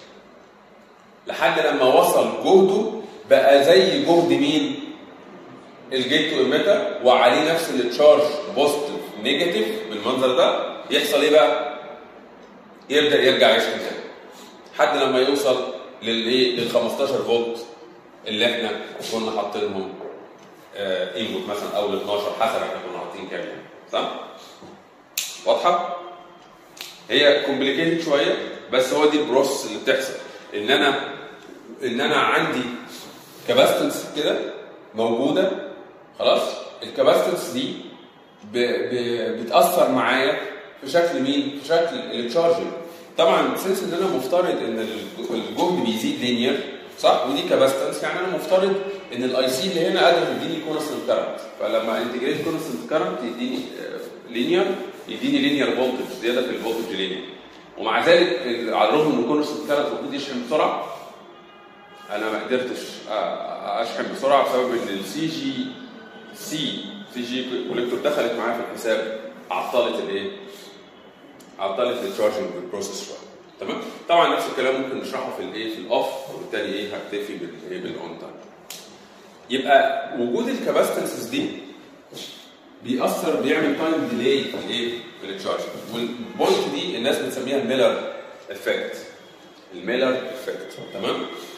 Speaker 1: لحد لما وصل جهده بقى زي جهد مين؟ الجيت تو ايميتر وعليه نفس التشارج بوزيتيف نيجاتيف بالمنظر ده يحصل ايه بقى؟ يبدا يرجع يشحن تاني لحد لما يوصل للايه لل 15 فولت اللي احنا كنا حاطينهم انبوت مثلا او ل 12 حسب احنا كنا حاطين كام يعني صح؟ واضحه؟ هي كومبليكيتد شويه بس هو دي البروسس اللي بتحصل ان انا ان انا عندي كاباستنس كده موجوده خلاص الكاباستنس دي ب... ب... بتاثر معايا في شكل مين؟ في شكل التشارجر طبعا سنس ان انا مفترض ان الجهد بيزيد لينير صح ودي كاباستنس يعني انا مفترض ان الاي سي اللي هنا قادر يديني كونستنت كارنت فلما انتجريت كونستنت كارنت يديني لينير يديني لينير فولتج زياده في الفولتج لينير ومع ذلك على الرغم ان كونستنت كارنت المفروض يشحن بسرعه انا ما قدرتش اشحن بسرعه بسبب ان السي جي سي سي جي كوليكتور دخلت معايا في الحساب عطلت الايه؟ عطلت التشارجنج بروسيس شويه تمام طبعا نفس الكلام ممكن نشرحه في الايه في الاوف وبالتالي ايه هكتفي بالايه بالاون تايم يبقى وجود الكاباستنسز دي بيأثر بيعمل تايم ديلي في الايه في التشارجنج والبوينت دي الناس بتسميها الميلر افكت الميلر افكت تمام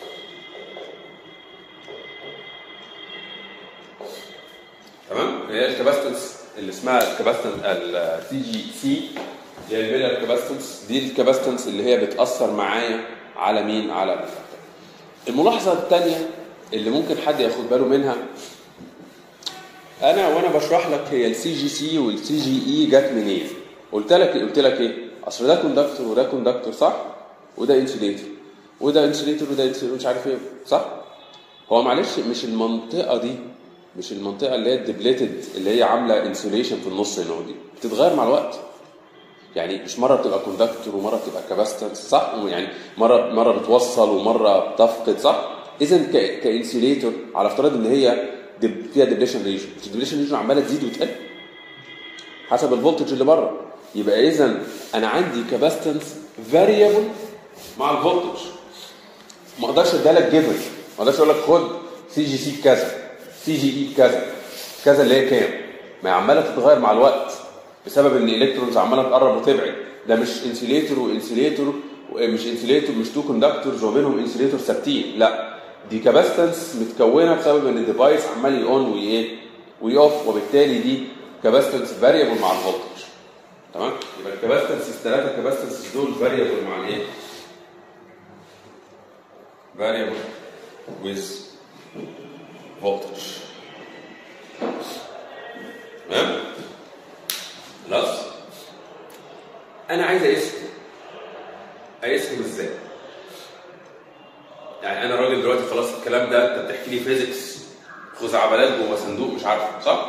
Speaker 1: تمام هي الكاباستنس اللي اسمها الكاباستنس السي جي سي هي الميلر كاباستنس دي الكاباستنس اللي هي بتاثر معايا على مين على الريفلكتور الملاحظه الثانيه اللي ممكن حد ياخد باله منها انا وانا بشرح لك هي السي جي سي والسي جي اي جت منين قلت لك قلت لك ايه اصل ده كوندكتور وده كوندكتور صح وده انسوليتور وده انسوليتور وده انسوليتور مش عارف ايه صح هو معلش مش المنطقه دي مش المنطقه اللي هي الدبليتد اللي هي عامله انسوليشن في النص هنا دي بتتغير مع الوقت يعني مش مره بتبقى كوندكتور ومره بتبقى كاباستنس صح يعني مره مره بتوصل ومره بتفقد صح اذا ك... كانسيوليتور على افتراض ان هي دب... فيها ديبليشن ريجن مش الديبليشن ريجن عماله تزيد وتقل حسب الفولتج اللي بره يبقى اذا انا عندي كاباستنس فاريبل مع الفولتج ما اقدرش اديها لك جيفن ما اقدرش اقول لك خد سي جي سي بكذا سي جي اي بكذا كذا اللي هي كام ما هي عماله تتغير مع الوقت بسبب ان الالكترونز عماله تقرب وتبعد ده مش انسيليتور وانسيليتور مش انسيليتور مش تو كوندكتورز وبينهم انسيليتور ثابتين لا دي كاباستنس متكونه بسبب ان الديفايس عمال يون وايه ويقف وبالتالي دي كاباستنس فاريبل مع الفولتج تمام يبقى الكاباستنس الثلاثه كاباستنس دول فاريبل مع الايه variable with voltage تمام خلاص انا عايز اقيسهم اقيسهم ازاي يعني انا راجل دلوقتي خلاص الكلام ده انت بتحكي لي فيزيكس خزعبلات جوه صندوق مش عارفه صح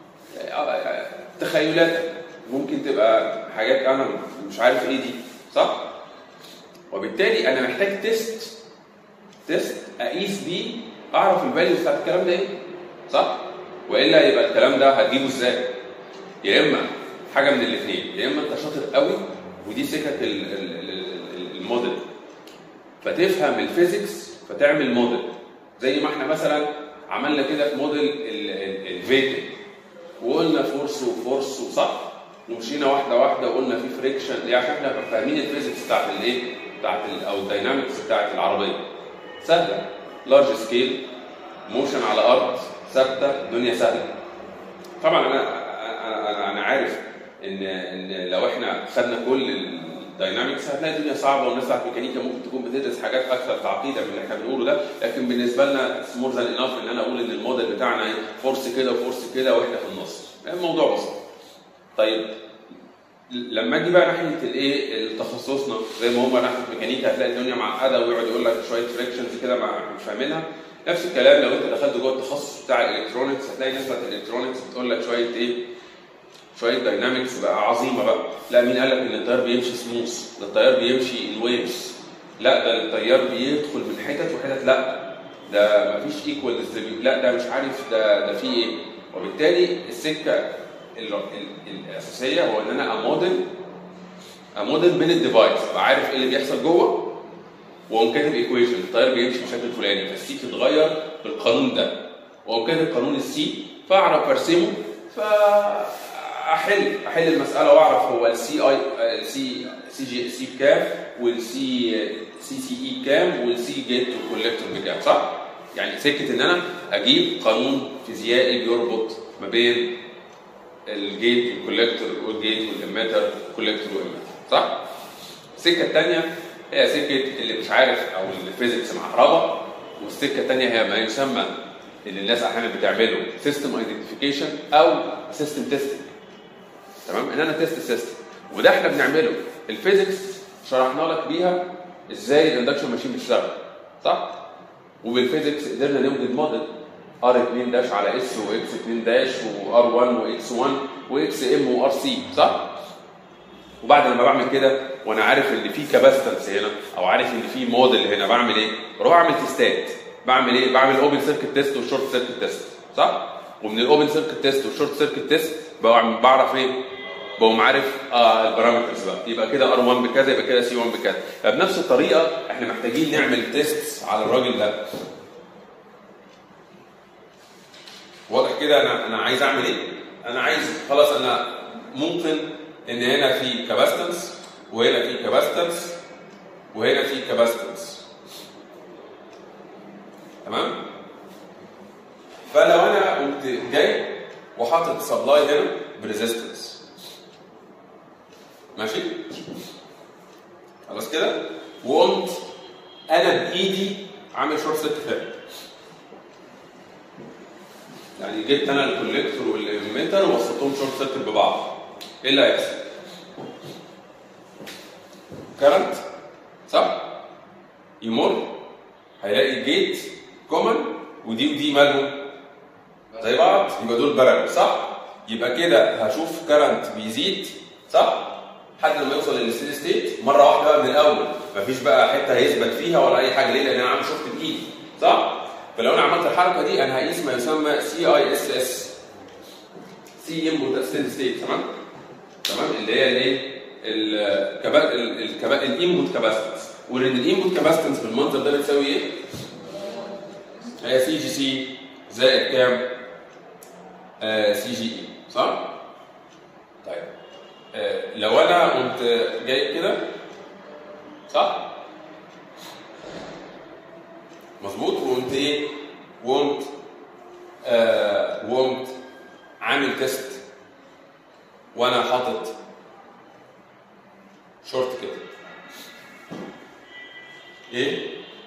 Speaker 1: تخيلات ممكن تبقى حاجات انا مش عارف ايه دي صح وبالتالي انا محتاج تيست تيست اقيس بيه اعرف الفاليو بتاعت الكلام ده ايه صح والا يبقى الكلام ده هتجيبه ازاي يا اما حاجه من الاثنين يا اما انت شاطر قوي ودي سكك ال- ال- ال- ال- الموديل فتفهم الفيزيكس فتعمل موديل زي ما احنا مثلا عملنا كده في موديل الفيتنج وقلنا فورس وفورس وصح ومشينا واحده واحده وقلنا في فريكشن ليه عشان احنا فاهمين الفيزيكس بتاعت الايه بتاعت ال- او الداينامكس بتاعت العربيه سهله لارج سكيل موشن على ارض ثابته الدنيا سهله طبعا انا انا انا, أنا عارف ان ان لو احنا خدنا كل الداينامكس هتلاقي الدنيا صعبه والناس بتاعت ميكانيكا ممكن تكون بتدرس حاجات اكثر تعقيدا من اللي احنا بنقوله ده لكن بالنسبه لنا مور ذان اناف ان انا اقول ان الموديل بتاعنا إيه؟ فورس كده وفورس كده واحنا في النص الموضوع بسيط طيب لما اجي بقى ناحيه الايه تخصصنا زي ما هم ناحيه ميكانيكا هتلاقي الدنيا معقده ويقعد يقول لك شويه فريكشنز كده ما إحنا مش فاهمينها نفس الكلام لو انت دخلت جوه التخصص بتاع الالكترونكس هتلاقي ناس بتاعت الالكترونكس بتقول لك شويه ايه شويه داينامكس بقى عظيمه بقى لا مين قال لك ان التيار بيمشي سموث ده التيار بيمشي ان ويفز لا ده التيار بيدخل من حتت وحتت لا ده مفيش ايكوال ديستريبيوت لا ده مش عارف ده ده في ايه وبالتالي السكه ال- ال- الاساسيه هو ان انا اموديل اموديل من الديفايس ابقى عارف ايه اللي بيحصل جوه واقوم كاتب ايكويشن التيار بيمشي بشكل فلاني فالسي يتغير بالقانون ده واقوم كاتب قانون السي فاعرف ارسمه فاحل احل المساله واعرف هو السي اي السي سي جي سي بكام والسي سي سي اي بكام والسي جيت والكوليكتور بكام صح؟ يعني سكه ان انا اجيب قانون فيزيائي بيربط ما بين الجيت والكوليكتور والجيت والاميتر والكوليكتور والاميتر صح؟ السكه الثانيه هي سكه اللي مش عارف او الفيزيكس مع كهرباء والسكه الثانيه هي ما يسمى اللي الناس احيانا بتعمله سيستم ايدنتيفيكيشن او سيستم تيستنج تمام ان انا تيست سيستم وده احنا بنعمله الفيزيكس شرحنا لك بيها ازاي الاندكشن ماشين بتشتغل صح وبالفيزيكس قدرنا نوجد موديل ار 2 داش على اس واكس 2 داش وار 1 واكس 1 واكس ام وار سي صح وبعد لما بعمل كده وانا عارف ان في كاباستنس هنا او عارف ان في موديل هنا بعمل ايه؟ بروح اعمل تيستات بعمل ايه؟ بعمل اوبن سيركت تيست والشورت سيركت تيست صح؟ ومن الاوبن سيركت تيست والشورت سيركت تيست بعمل- بعرف ايه؟ بقوم عارف اه البارامترز بقى يبقى كده ار 1 بكذا يبقى كده سي 1 بكذا فبنفس الطريقه احنا محتاجين نعمل تيست على الراجل ده واضح كده انا انا عايز اعمل ايه؟ انا عايز خلاص انا ممكن ان هنا في كاباستنس وهنا في كاباستنس وهنا في كاباستنس تمام؟ فلو انا قمت جاي وحاطط سبلاي هنا بريزيستنس ماشي؟ خلاص كده؟ وقمت انا بايدي عامل شورت سيركت هنا يعني جبت انا الكوليكتور والاميتر ووصلتهم شورت سيركت ببعض ايه اللي هيحصل؟ كرنت صح؟ يمر هيلاقي الجيت كومن ودي ودي مالهم زي بعض يبقى دول بارل صح؟ يبقى كده هشوف كرنت بيزيد صح؟ لحد لما يوصل للستيدي ستيت مره واحده بقى من الاول مفيش بقى حته هيثبت فيها ولا اي حاجه ليه؟ لان انا عامل شفت بايدي صح؟ فلو انا عملت الحركه دي انا هقيس ما يسمى سي اي اس اس سي انبوت ستيدي ستيت تمام؟ تمام اللي هي الايه؟ الكبا الكبا الانبوت كاباسيتنس وان الانبوت كاباسيتنس بالمنظر ده بتساوي ايه؟ هي سي جي سي زائد كام؟ آه سي جي اي صح؟ طيب آه لو انا قمت جاي كده صح؟ مظبوط وقمت ايه؟ وقمت آه وقمت عامل تيست وانا حاطط شورت كده ايه؟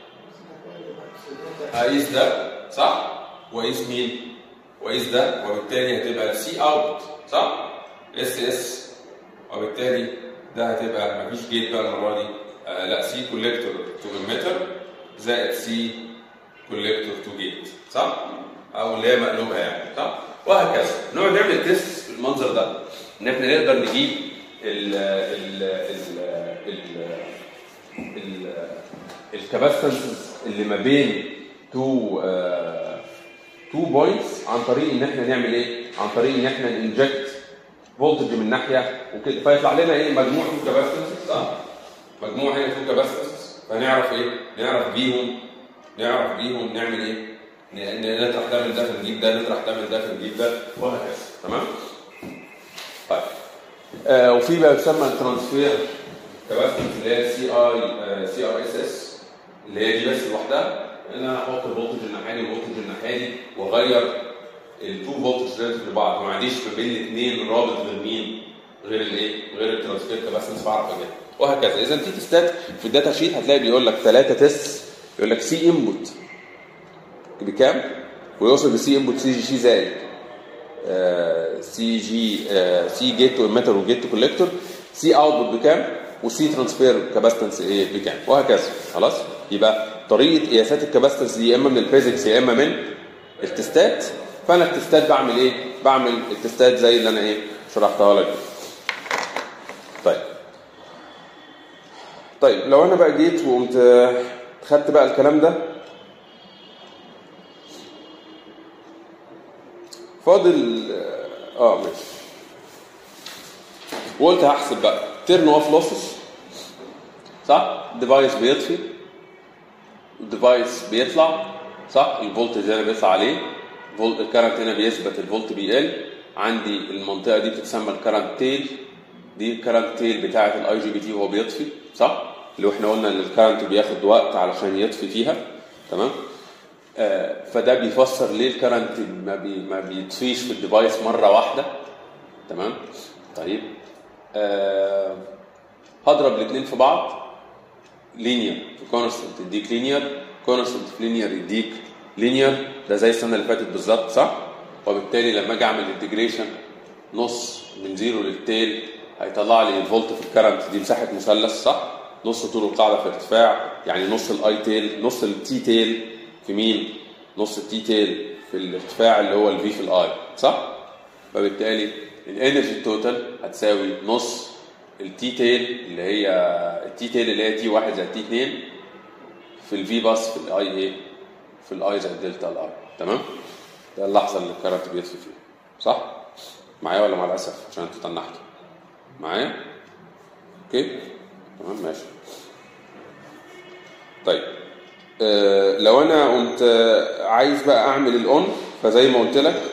Speaker 1: هقيس ده صح؟ واقيس مين؟ واقيس ده وبالتالي هتبقى سي اوت صح؟ اس اس وبالتالي ده هتبقى مفيش جيت بقى المره دي آه لا سي كوليكتور تو اميتر زائد سي كوليكتور تو جيت صح؟ او اللي هي مقلوبها يعني صح؟ وهكذا نقعد نعمل تيست بالمنظر ده ان احنا نقدر نجيب ال ال ال ال ال الكاباسيتنس اللي ما بين تو تو بوينتس عن طريق ان احنا نعمل ايه؟ عن طريق ان احنا ننجكت فولتج من ناحيه وكده فيطلع لنا ايه؟ مجموع تو كاباسيتنس صح؟ مجموع هنا تو كاباسيتنس فنعرف ايه؟ نعرف بيهم نعرف بيهم نعمل ايه؟ ن- نطرح ده من ده فنجيب ده نطرح ده من ده فنجيب ده وهكذا تمام؟ طيب آه وفي بقى يسمى الترانسفير كاباسيتنس اللي هي سي اي سي ار اس اس اللي هي دي بس لوحدها ان انا احط الفولتج الناحيه دي والفولتج الناحيه دي واغير التو فولتج ريليتيف لبعض ما عنديش ما بين الاثنين رابط غير مين؟ غير الايه؟ غير الترانسفير كاباسيتنس بعرف اجيبها وهكذا اذا في تيستات في الداتا شيت هتلاقي بيقول لك ثلاثه تيست يقول لك سي انبوت بكام؟ ويوصل بسي انبوت سي جي سي زائد سي جي سي جيت تو اميتر وجيت تو كوليكتور سي اوتبوت بكام وسي ترانسفير كاباستنس ايه بكام وهكذا خلاص يبقى طريقه قياسات الكاباستنس دي يا اما من الفيزيكس يا اما من التستات فانا التستات بعمل ايه بعمل التستات زي اللي انا ايه شرحتها لك دي. طيب طيب لو انا بقى جيت وقمت آه، خدت بقى الكلام ده فاضل اه ماشي وقلت هحسب بقى تيرن اوف لوسز صح الديفايس بيطفي الديفايس بيطلع صح الفولتج هنا بيطلع عليه فولت الكرنت هنا بيثبت الفولت بيقل عندي المنطقه دي بتتسمى الكرنت تيل دي الكرنت تيل بتاعه الاي جي بي تي وهو بيطفي صح اللي احنا قلنا ان الكرنت بياخد وقت علشان يطفي فيها تمام آه، فده بيفسر ليه الكرنت ما, بي ما بيطفيش في الديفايس مره واحده تمام طيب آه هضرب الاثنين في بعض لينير في كونستنت يديك لينير كونستنت في لينير يديك لينير ده زي السنه اللي فاتت بالظبط صح وبالتالي لما اجي اعمل انتجريشن نص من زيرو للتيل هيطلع لي الفولت في الكرنت دي مساحه مثلث صح نص طول القاعده في ارتفاع يعني نص الاي تيل نص التي تيل في مين نص التي تيل في الارتفاع اللي هو الفي في الاي صح فبالتالي الانرجي التوتال هتساوي نص التي تيل اللي هي التي تيل اللي هي تي 1 زائد تي 2 في الفي باس في الاي ايه في الاي زائد دلتا الاي تمام ده اللحظه اللي الكرنت بيطفي فيها صح معايا ولا مع الاسف عشان انتوا تنحتوا معايا اوكي تمام ماشي طيب آه لو انا قمت آه، عايز بقى اعمل الاون فزي ما قلت لك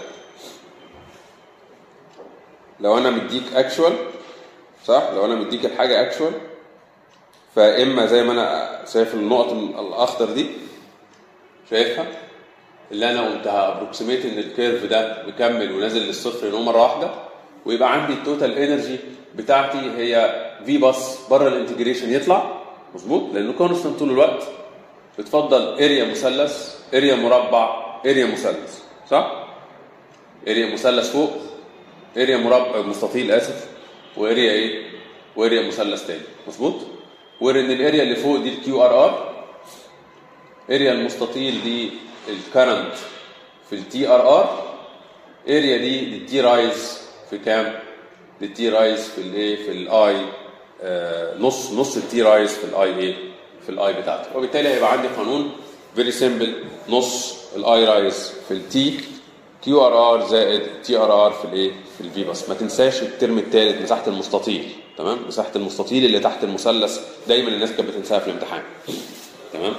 Speaker 1: لو انا مديك اكشوال صح لو انا مديك الحاجه اكشوال فاما زي ما انا شايف النقط الاخضر دي شايفها اللي انا قمت هابروكسيميت ان الكيرف ده مكمل ونازل للصفر ان هو مره واحده ويبقى عندي التوتال انرجي بتاعتي هي في باس بره الانتجريشن يطلع مظبوط لانه كونستنت طول الوقت بتفضل اريا مثلث اريا مربع اريا مثلث صح اريا مثلث فوق اريا مربع مستطيل اسف واريا ايه واريا مثلث تاني مظبوط وان الاريا اللي فوق دي الكيو ار ار اريا المستطيل دي الكرنت في التي ار ار اريا دي دي التي رايز في كام دي التي رايز في الايه في الاي آه نص نص التي رايز في الاي ايه في الاي بتاعتي وبالتالي هيبقى عندي قانون فيري سيمبل نص الاي رايز في التي كيو ار ار زائد تي ار ار في الايه في الفي بس ما تنساش الترم الثالث مساحه المستطيل تمام مساحه المستطيل اللي تحت المثلث دايما الناس كانت بتنساها في الامتحان تمام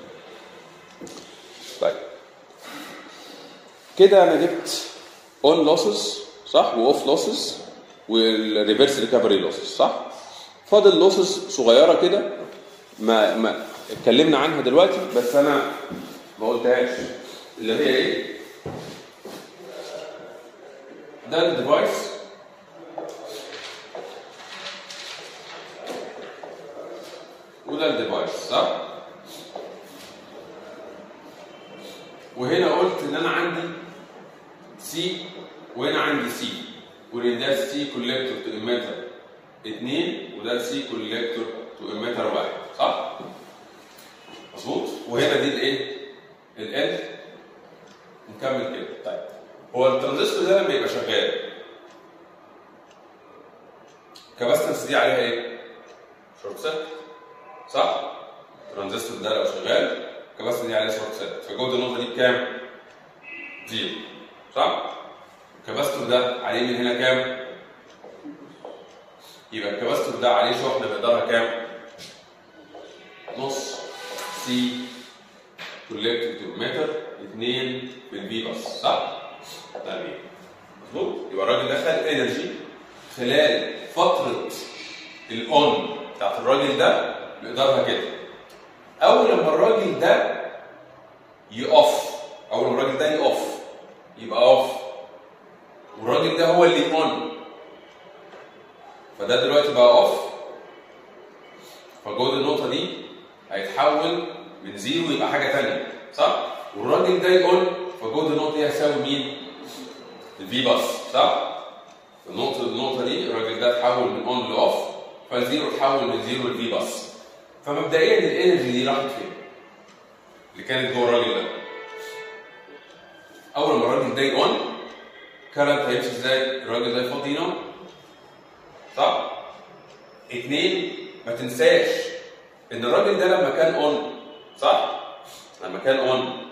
Speaker 1: طيب كده انا جبت اون لوسز صح واوف لوسز والريفرس ريكفري لوسز صح فاضل لوسز صغيره كده ما ما اتكلمنا عنها دلوقتي بس انا ما قلتهاش اللي هي ايه ده الديفايس وده الديفايس صح وهنا قلت ان انا عندي سي وهنا عندي سي وان ده سي كوليكتور تو ايميتر 2 وده سي كوليكتور تو ايميتر 1 صح؟ مظبوط؟ وهنا دي الايه؟ ال نكمل كده طيب هو الترانزستور ده لما يبقى شغال كاباستنس دي عليها ايه؟ شورت سيركت صح؟ الترانزستور ده لو شغال الكباستنس دي عليها شورت سيركت فجهد النقطه دي بكام؟ زيرو صح؟ الكباستور ده عليه من هنا كام؟ يبقى الكباستور ده عليه شحنه مقدارها كام؟ نص سي كولكتد تو متر 2 بالبي بس صح؟ تمام مظبوط يبقى الراجل ده خد انرجي خلال فتره الاون بتاعت الراجل ده مقدارها كده اول لما الراجل ده يقف اول لما الراجل ده يقف يبقى اوف والراجل ده هو اللي اون فده دلوقتي بقى اوف فجهد النقطه دي هيتحول من زيرو يبقى حاجه ثانيه صح والراجل ده يقول فجهد النقطه دي هيساوي مين الفي باس صح النقطه النقطه دي الراجل ده اتحول من اون لاوف فالزيرو اتحول من زيرو لفي باس فمبدئيا الانرجي دي راحت فين اللي كانت جوه الراجل ده اول ما الراجل ده يقون كارنت هيمشي ازاي الراجل ده يفضي هنا صح اتنين ما تنساش ان الراجل ده لما كان اون صح لما كان اون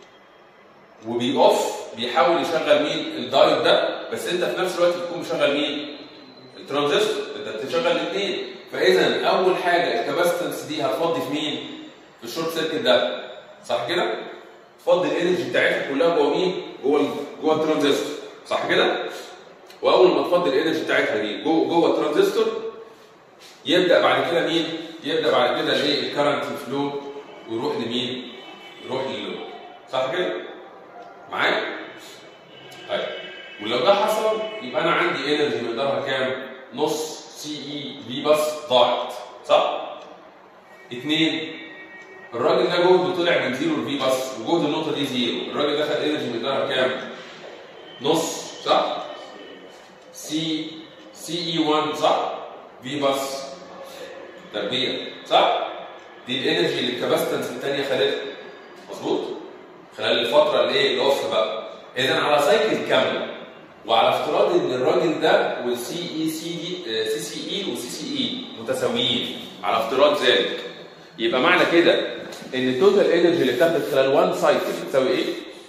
Speaker 1: وبيقف بيحاول يشغل مين الدايود ده بس انت في نفس الوقت بتكون مشغل مين الترانزستور انت بتشغل الاثنين فاذا اول حاجه الكاباستنس دي هتفضي في مين في الشورت سيركت ده صح كده تفضي الانرجي بتاعتها كلها جوه مين جوه جوه الترانزستور صح كده واول ما تفضي الانرجي بتاعتها دي جوه جوه الترانزستور يبدا بعد كده مين يبدا بعد كده الايه الكرنت فلو ويروح لمين يروح للود صح كده معايا طيب ولو ده حصل يبقى انا عندي انرجي مقدارها كام نص سي اي في بس ضاعت صح اثنين الراجل ده جهده طلع من زيرو لفي بس وجهد النقطه دي زيرو الراجل ده خد انرجي مقدارها كام نص صح سي سي اي 1 صح في بس تربيع صح دي الانرجي اللي الكاباستنس الثانيه خدتها مظبوط خلال الفتره اللي ايه الاوف بقى اذا على سايكل كامله وعلى افتراض ان الراجل ده والسي اي سي دي سي سي اي وسي سي اي متساويين على افتراض ذلك يبقى معنى كده ان التوتال انرجي اللي بتاخد خلال وان سايكل بتساوي ايه؟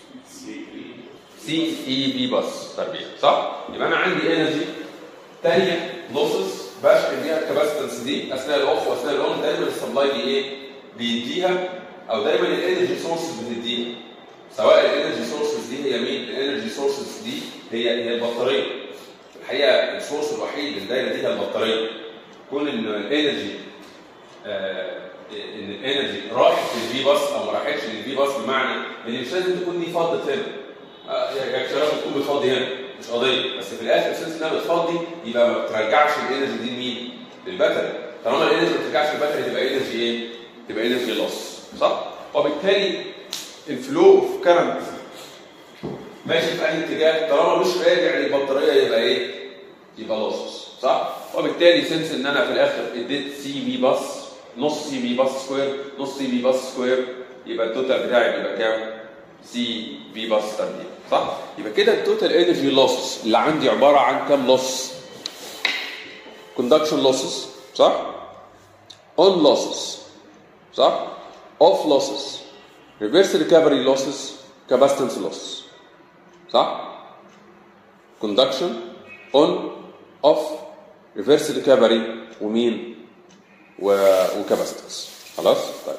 Speaker 1: سي اي بي بس تربيع صح؟ يبقى انا عندي انرجي ثانيه لوسز بشحن بيها الكاباسيتنس دي اثناء الاوف واثناء الاون دايما السبلاي دي ايه؟ بيديها او دايما الانرجي سورسز بتديها سواء الانرجي سورسز دي هي مين؟ الانرجي سورسز دي هي هي البطاريه الحقيقه السورس الوحيد للدايره دي هي البطاريه كون ان الانرجي آه ان الانرجي راحت للفي باص او ما راحتش للفي باص بمعنى ان مش لازم تكون دي فضت هنا آه يا شباب تكون بتفضي هنا مش قضيه بس في الاخر اساس انها بتفضي يبقى ما بترجعش الانرجي دي لمين؟ للباتري طالما الانرجي ما بترجعش للباتري تبقى انرجي ايه؟ تبقى انرجي لوس صح؟ وبالتالي الفلو اوف كرنت ماشي في اي اتجاه طالما مش راجع للبطاريه يبقى ايه؟ يبقى لوسس صح؟ وبالتالي سنس ان انا في الاخر اديت سي بي باص نص سي بي باص سكوير نص سي بي باص سكوير يبقى التوتال بتاعي بيبقى كام؟ سي بي باص تربيع صح؟ يبقى كده التوتال انرجي لوسس اللي عندي عباره عن كام لوس؟ كوندكشن لوسز صح؟ اون لوسز صح؟ اوف لوسز ريفرس ريكفري لوسز كاباستنس لوس صح كوندكشن اون اوف ريفرس ريكفري ومين و... وكاباستنس خلاص طيب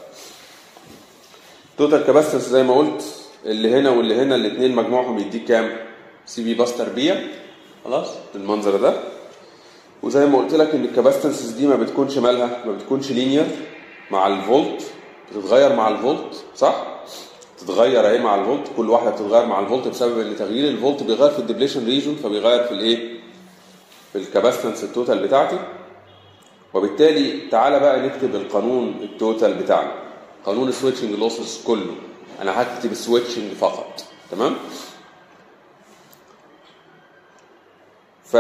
Speaker 1: توتال كاباستنس زي ما قلت اللي هنا واللي هنا الاثنين مجموعهم يديك كام سي بي باس تربيع خلاص بالمنظر ده وزي ما قلت لك ان الكاباستنسز دي ما بتكونش مالها ما بتكونش لينير مع الفولت بتتغير مع الفولت صح تتغير اهي مع الفولت كل واحده بتتغير مع الفولت بسبب ان تغيير الفولت بيغير في الديبليشن ريجون فبيغير في الايه في الكاباستنس التوتال بتاعتي وبالتالي تعالى بقى نكتب القانون التوتال بتاعنا قانون السويتشنج لوسز كله انا هكتب السويتشنج فقط تمام ف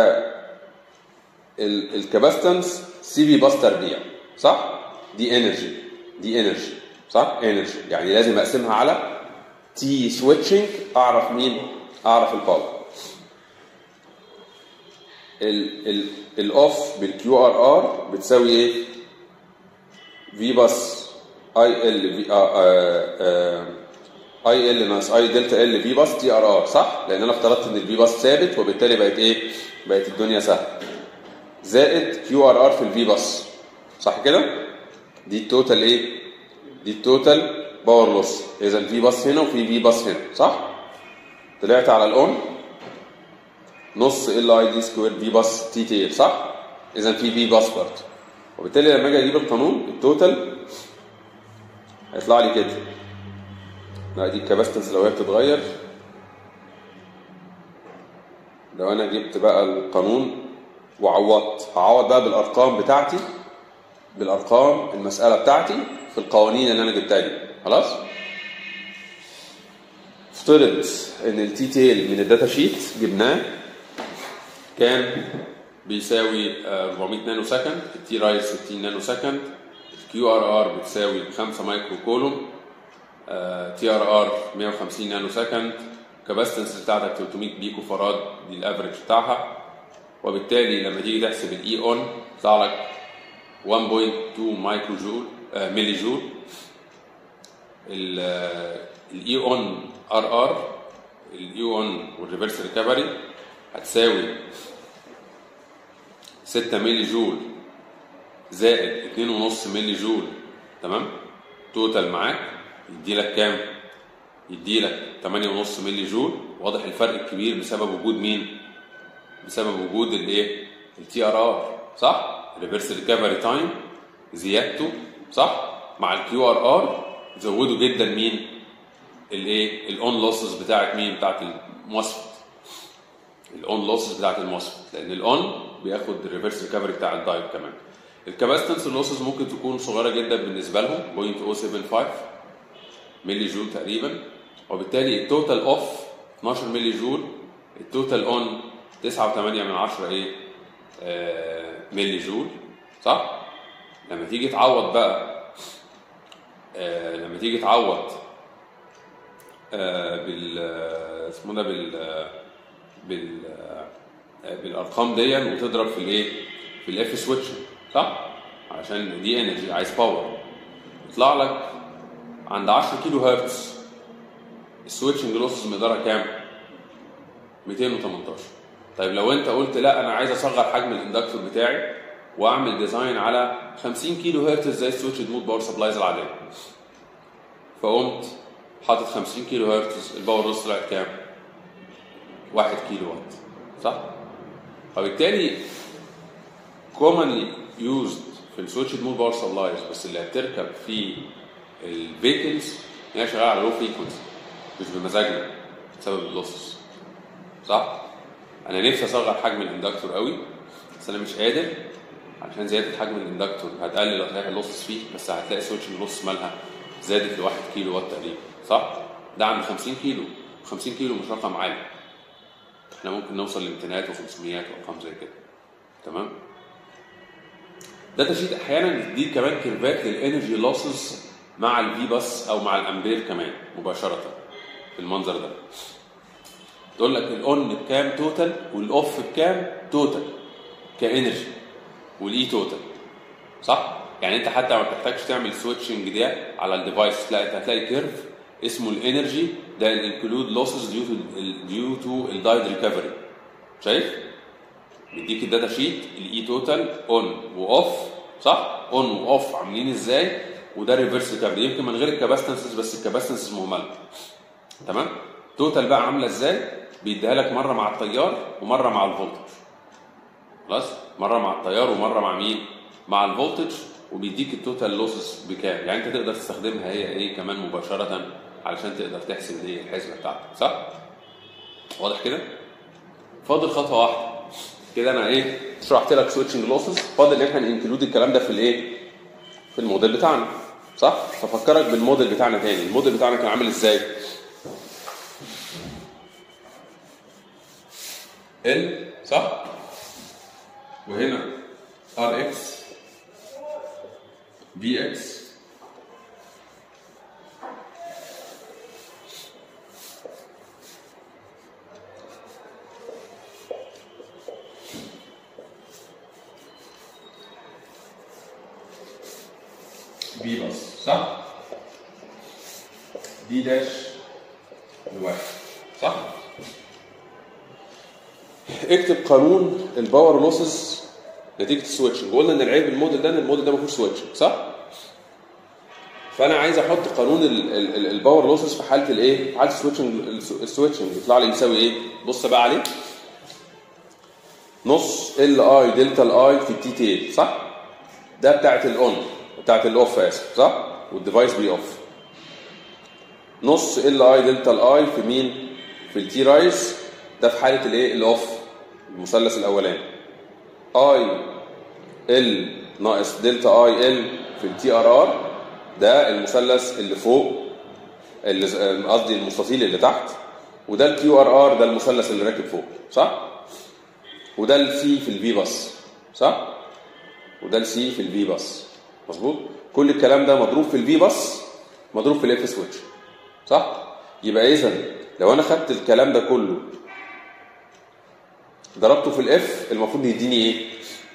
Speaker 1: الكاباستنس سي بي باس تربيع صح دي انرجي دي انرجي صح انرجي يعني لازم اقسمها على تي سويتشنج اعرف مين اعرف الباور الاوف بالكيو ار ار بتساوي ايه في باس اي ال في اي ال ناقص اي دلتا ال في باس تي ار ار صح لان انا افترضت ان الفي باس ثابت وبالتالي بقت ايه بقت الدنيا سهله زائد كيو ار ار في الفي باس صح كده دي التوتال ايه دي التوتال باور لوس اذا في باس هنا وفي في باس هنا صح طلعت على الاون نص ال اي دي سكوير في باس تي تي صح اذا في في باس برضه وبالتالي لما اجي اجيب القانون التوتال هيطلع لي كده لا دي الكاباستنس لو هي بتتغير لو انا جبت بقى القانون وعوضت هعوض بقى بالارقام بتاعتي بالارقام المساله بتاعتي في القوانين اللي انا جبتها دي خلاص افترض ان التي تيل من الداتا شيت جبناه كان بيساوي 400 نانو سكند التي رايز 60 نانو سكند الكيو ار ار بتساوي 5 مايكرو كولوم تي ار ار 150 نانو سكند كاباستنس بتاعتك 300 بيكو فراد دي الافرج بتاعها وبالتالي لما تيجي تحسب الاي اون يطلع لك 1.2 مايكرو جول آه ملي جول الاي اون ار ار الاي اون والريفرس ريكفري هتساوي 6 ملي جول زائد 2.5 ملي جول تمام توتال معاك يدي لك كام يدي لك 8.5 ملي جول واضح الفرق الكبير بسبب وجود مين بسبب وجود الايه التي ار ار صح ريفرس ريكفري تايم زيادته صح مع الكيو ار ار زودوا جدا مين الايه الاون لوسز بتاعت مين بتاعت الموسفت الاون لوسز بتاعت الموسفت لان الاون بياخد الريفرس ريكفري بتاع الدايت كمان الكاباستنس اللوسز ممكن تكون صغيره جدا بالنسبه لهم 0.075 ملي جول تقريبا وبالتالي التوتال اوف 12 ملي جول التوتال اون 9.8 من 10 ايه آه ملي جول صح لما تيجي تعوض بقى آه لما تيجي تعوض آه بال اسمه ده بال بال بالارقام دي وتضرب في الايه في الاف سويتش صح عشان دي انرجي عايز باور يطلع لك عند 10 كيلو هرتز السويتشنج لوسز مقدارها كام 218 طيب لو انت قلت لا انا عايز اصغر حجم الاندكتور بتاعي واعمل ديزاين على 50 كيلو هرتز زي السويتش مود باور سبلايز العاديه فقمت حاطط 50 كيلو هرتز الباور لوس طلعت كام 1 كيلو وات صح فبالتالي commonly used في السويتش مود باور سبلايز بس اللي هتركب في الفيكلز هي شغاله على لو فريكونسي مش بمزاجنا بسبب اللوسز صح؟ انا نفسي اصغر حجم الاندكتور قوي بس انا مش قادر عشان زياده حجم الاندكتور هتقلل هتلاقي اللوسز فيه بس هتلاقي سويتش النص مالها زادت ل 1 كيلو وات تقريبا صح؟ ده عند 50 كيلو 50 كيلو مش رقم عالي احنا ممكن نوصل ل 200 و500 وارقام زي كده تمام؟ داتا شيت احيانا بتديك كمان كيرفات للانرجي لوسز مع الفي باس او مع الامبير كمان مباشره في المنظر ده تقول لك الاون بكام توتال والاوف بكام توتال كانرجي والاي توتال صح يعني انت حتى ما بتحتاجش تعمل سويتشنج ده على الديفايس لا انت هتلاقي كيرف اسمه الانرجي ده انكلود لوسز ديو تو ديو تو الدايد ريكفري شايف بيديك الداتا شيت الاي توتال اون واوف صح اون واوف عاملين ازاي وده ريفرس ريكفري يمكن من غير الكاباستنسز بس الكاباستنسز مهمله تمام توتال بقى عامله ازاي بيديها لك مره مع التيار ومره مع الفولتج خلاص مره مع التيار ومره مع مين مع الفولتج وبيديك التوتال لوسز بكام يعني انت تقدر تستخدمها هي ايه كمان مباشره علشان تقدر تحسب الايه الحسبه بتاعتك صح واضح كده فاضل خطوه واحده كده انا ايه شرحت لك سويتشنج لوسز فاضل ان احنا ننكلود الكلام ده في الايه في الموديل بتاعنا صح ففكرك بالموديل بتاعنا تاني الموديل بتاعنا كان عامل ازاي ال صح وهنا ار اكس بي اكس بي بس صح دي داش لواحد صح اكتب قانون الباور لوسز نتيجه السويتشنج قلنا ان العيب الموديل ده ان الموديل ده ما فيهوش سويتشنج صح فانا عايز احط قانون ال- ال- ال- الباور لوسز في حاله الايه في حاله السويتشنج السويتشنج يطلع لي يساوي ايه بص بقى عليه نص ال اي دلتا الاي في التي تيل صح ده بتاعت الاون بتاعت الاوف اسف صح والديفايس بي اوف نص ال اي دلتا الاي في مين في التي رايز ده في حاله الايه الاوف المثلث الاولاني اي ال ناقص دلتا اي ال في التي ار ار ده المثلث اللي فوق اللي ز- قصدي المستطيل اللي تحت وده الكيو ار ار ده المثلث اللي راكب فوق صح وده السي في البي باص صح وده السي في البي باص مظبوط كل الكلام ده مضروب في البي باص مضروب في الاف سويتش صح يبقى اذا لو انا خدت الكلام ده كله ضربته في الاف المفروض يديني ايه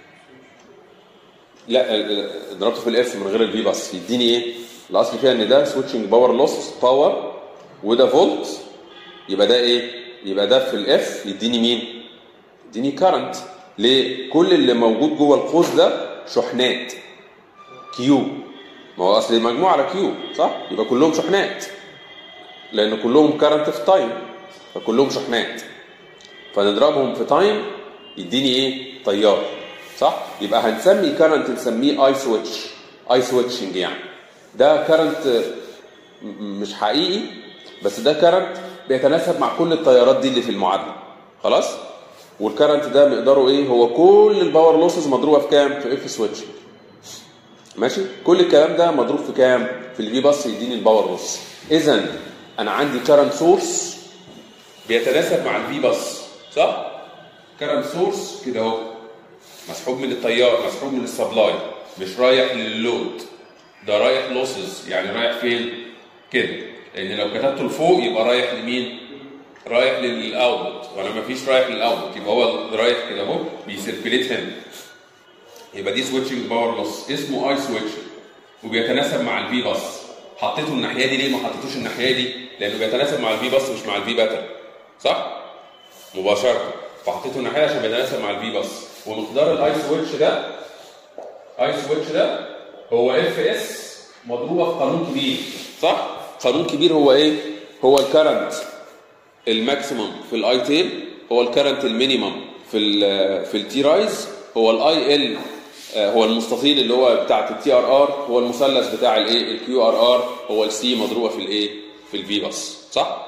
Speaker 1: لا ال- ال- ضربته في الاف من غير البي باص يديني ايه الاصل فيها ان ده سويتشنج باور لوس باور وده فولت يبقى ده ايه يبقى ده في الاف يديني مين يديني كارنت ليه كل اللي موجود جوه القوس ده شحنات كيو ما هو اصل مجموعه على كيو صح يبقى كلهم شحنات لان كلهم كارنت في تايم فكلهم شحنات فنضربهم في تايم يديني ايه تيار صح يبقى هنسمي كارنت نسميه اي سويتش اي سويتشنج يعني ده كارنت مش حقيقي بس ده كارنت بيتناسب مع كل التيارات دي اللي في المعادله خلاص والكارنت ده مقداره ايه هو كل الباور لوسز مضروبه في كام في اف سويتش ماشي كل الكلام ده مضروب في كام في الفي باص يديني الباور لوس اذا انا عندي كارنت سورس بيتناسب مع الفي باص صح كارنت سورس كده اهو مسحوب من التيار مسحوب من السبلاي مش رايح لللود ده رايح لوسز يعني رايح فين كده لان لو كتبته لفوق يبقى رايح لمين رايح للاوتبوت وانا مفيش رايح للاوتبوت يبقى هو رايح كده اهو بيسيركليت هنا يبقى دي سويتشنج باور لوس اسمه اي سويتش وبيتناسب مع الفي باص حطيته الناحيه دي ليه ما حطيتوش الناحيه دي لانه بيتناسب مع الفي باص مش مع الفي باتر صح مباشره فحطيته الناحيه عشان بيتناسب مع الفي باص ومقدار الاي سويتش ده اي سويتش ده هو اف اس مضروبه في قانون كبير صح قانون كبير هو ايه هو الكرنت الماكسيمم في الاي تيل هو الكرنت المينيمم في ال في التي رايز هو الاي ال هو المستطيل اللي هو بتاعت التي ار ار هو المثلث بتاع الايه الكيو ار ار هو السي مضروبه في الايه في الفي باص صح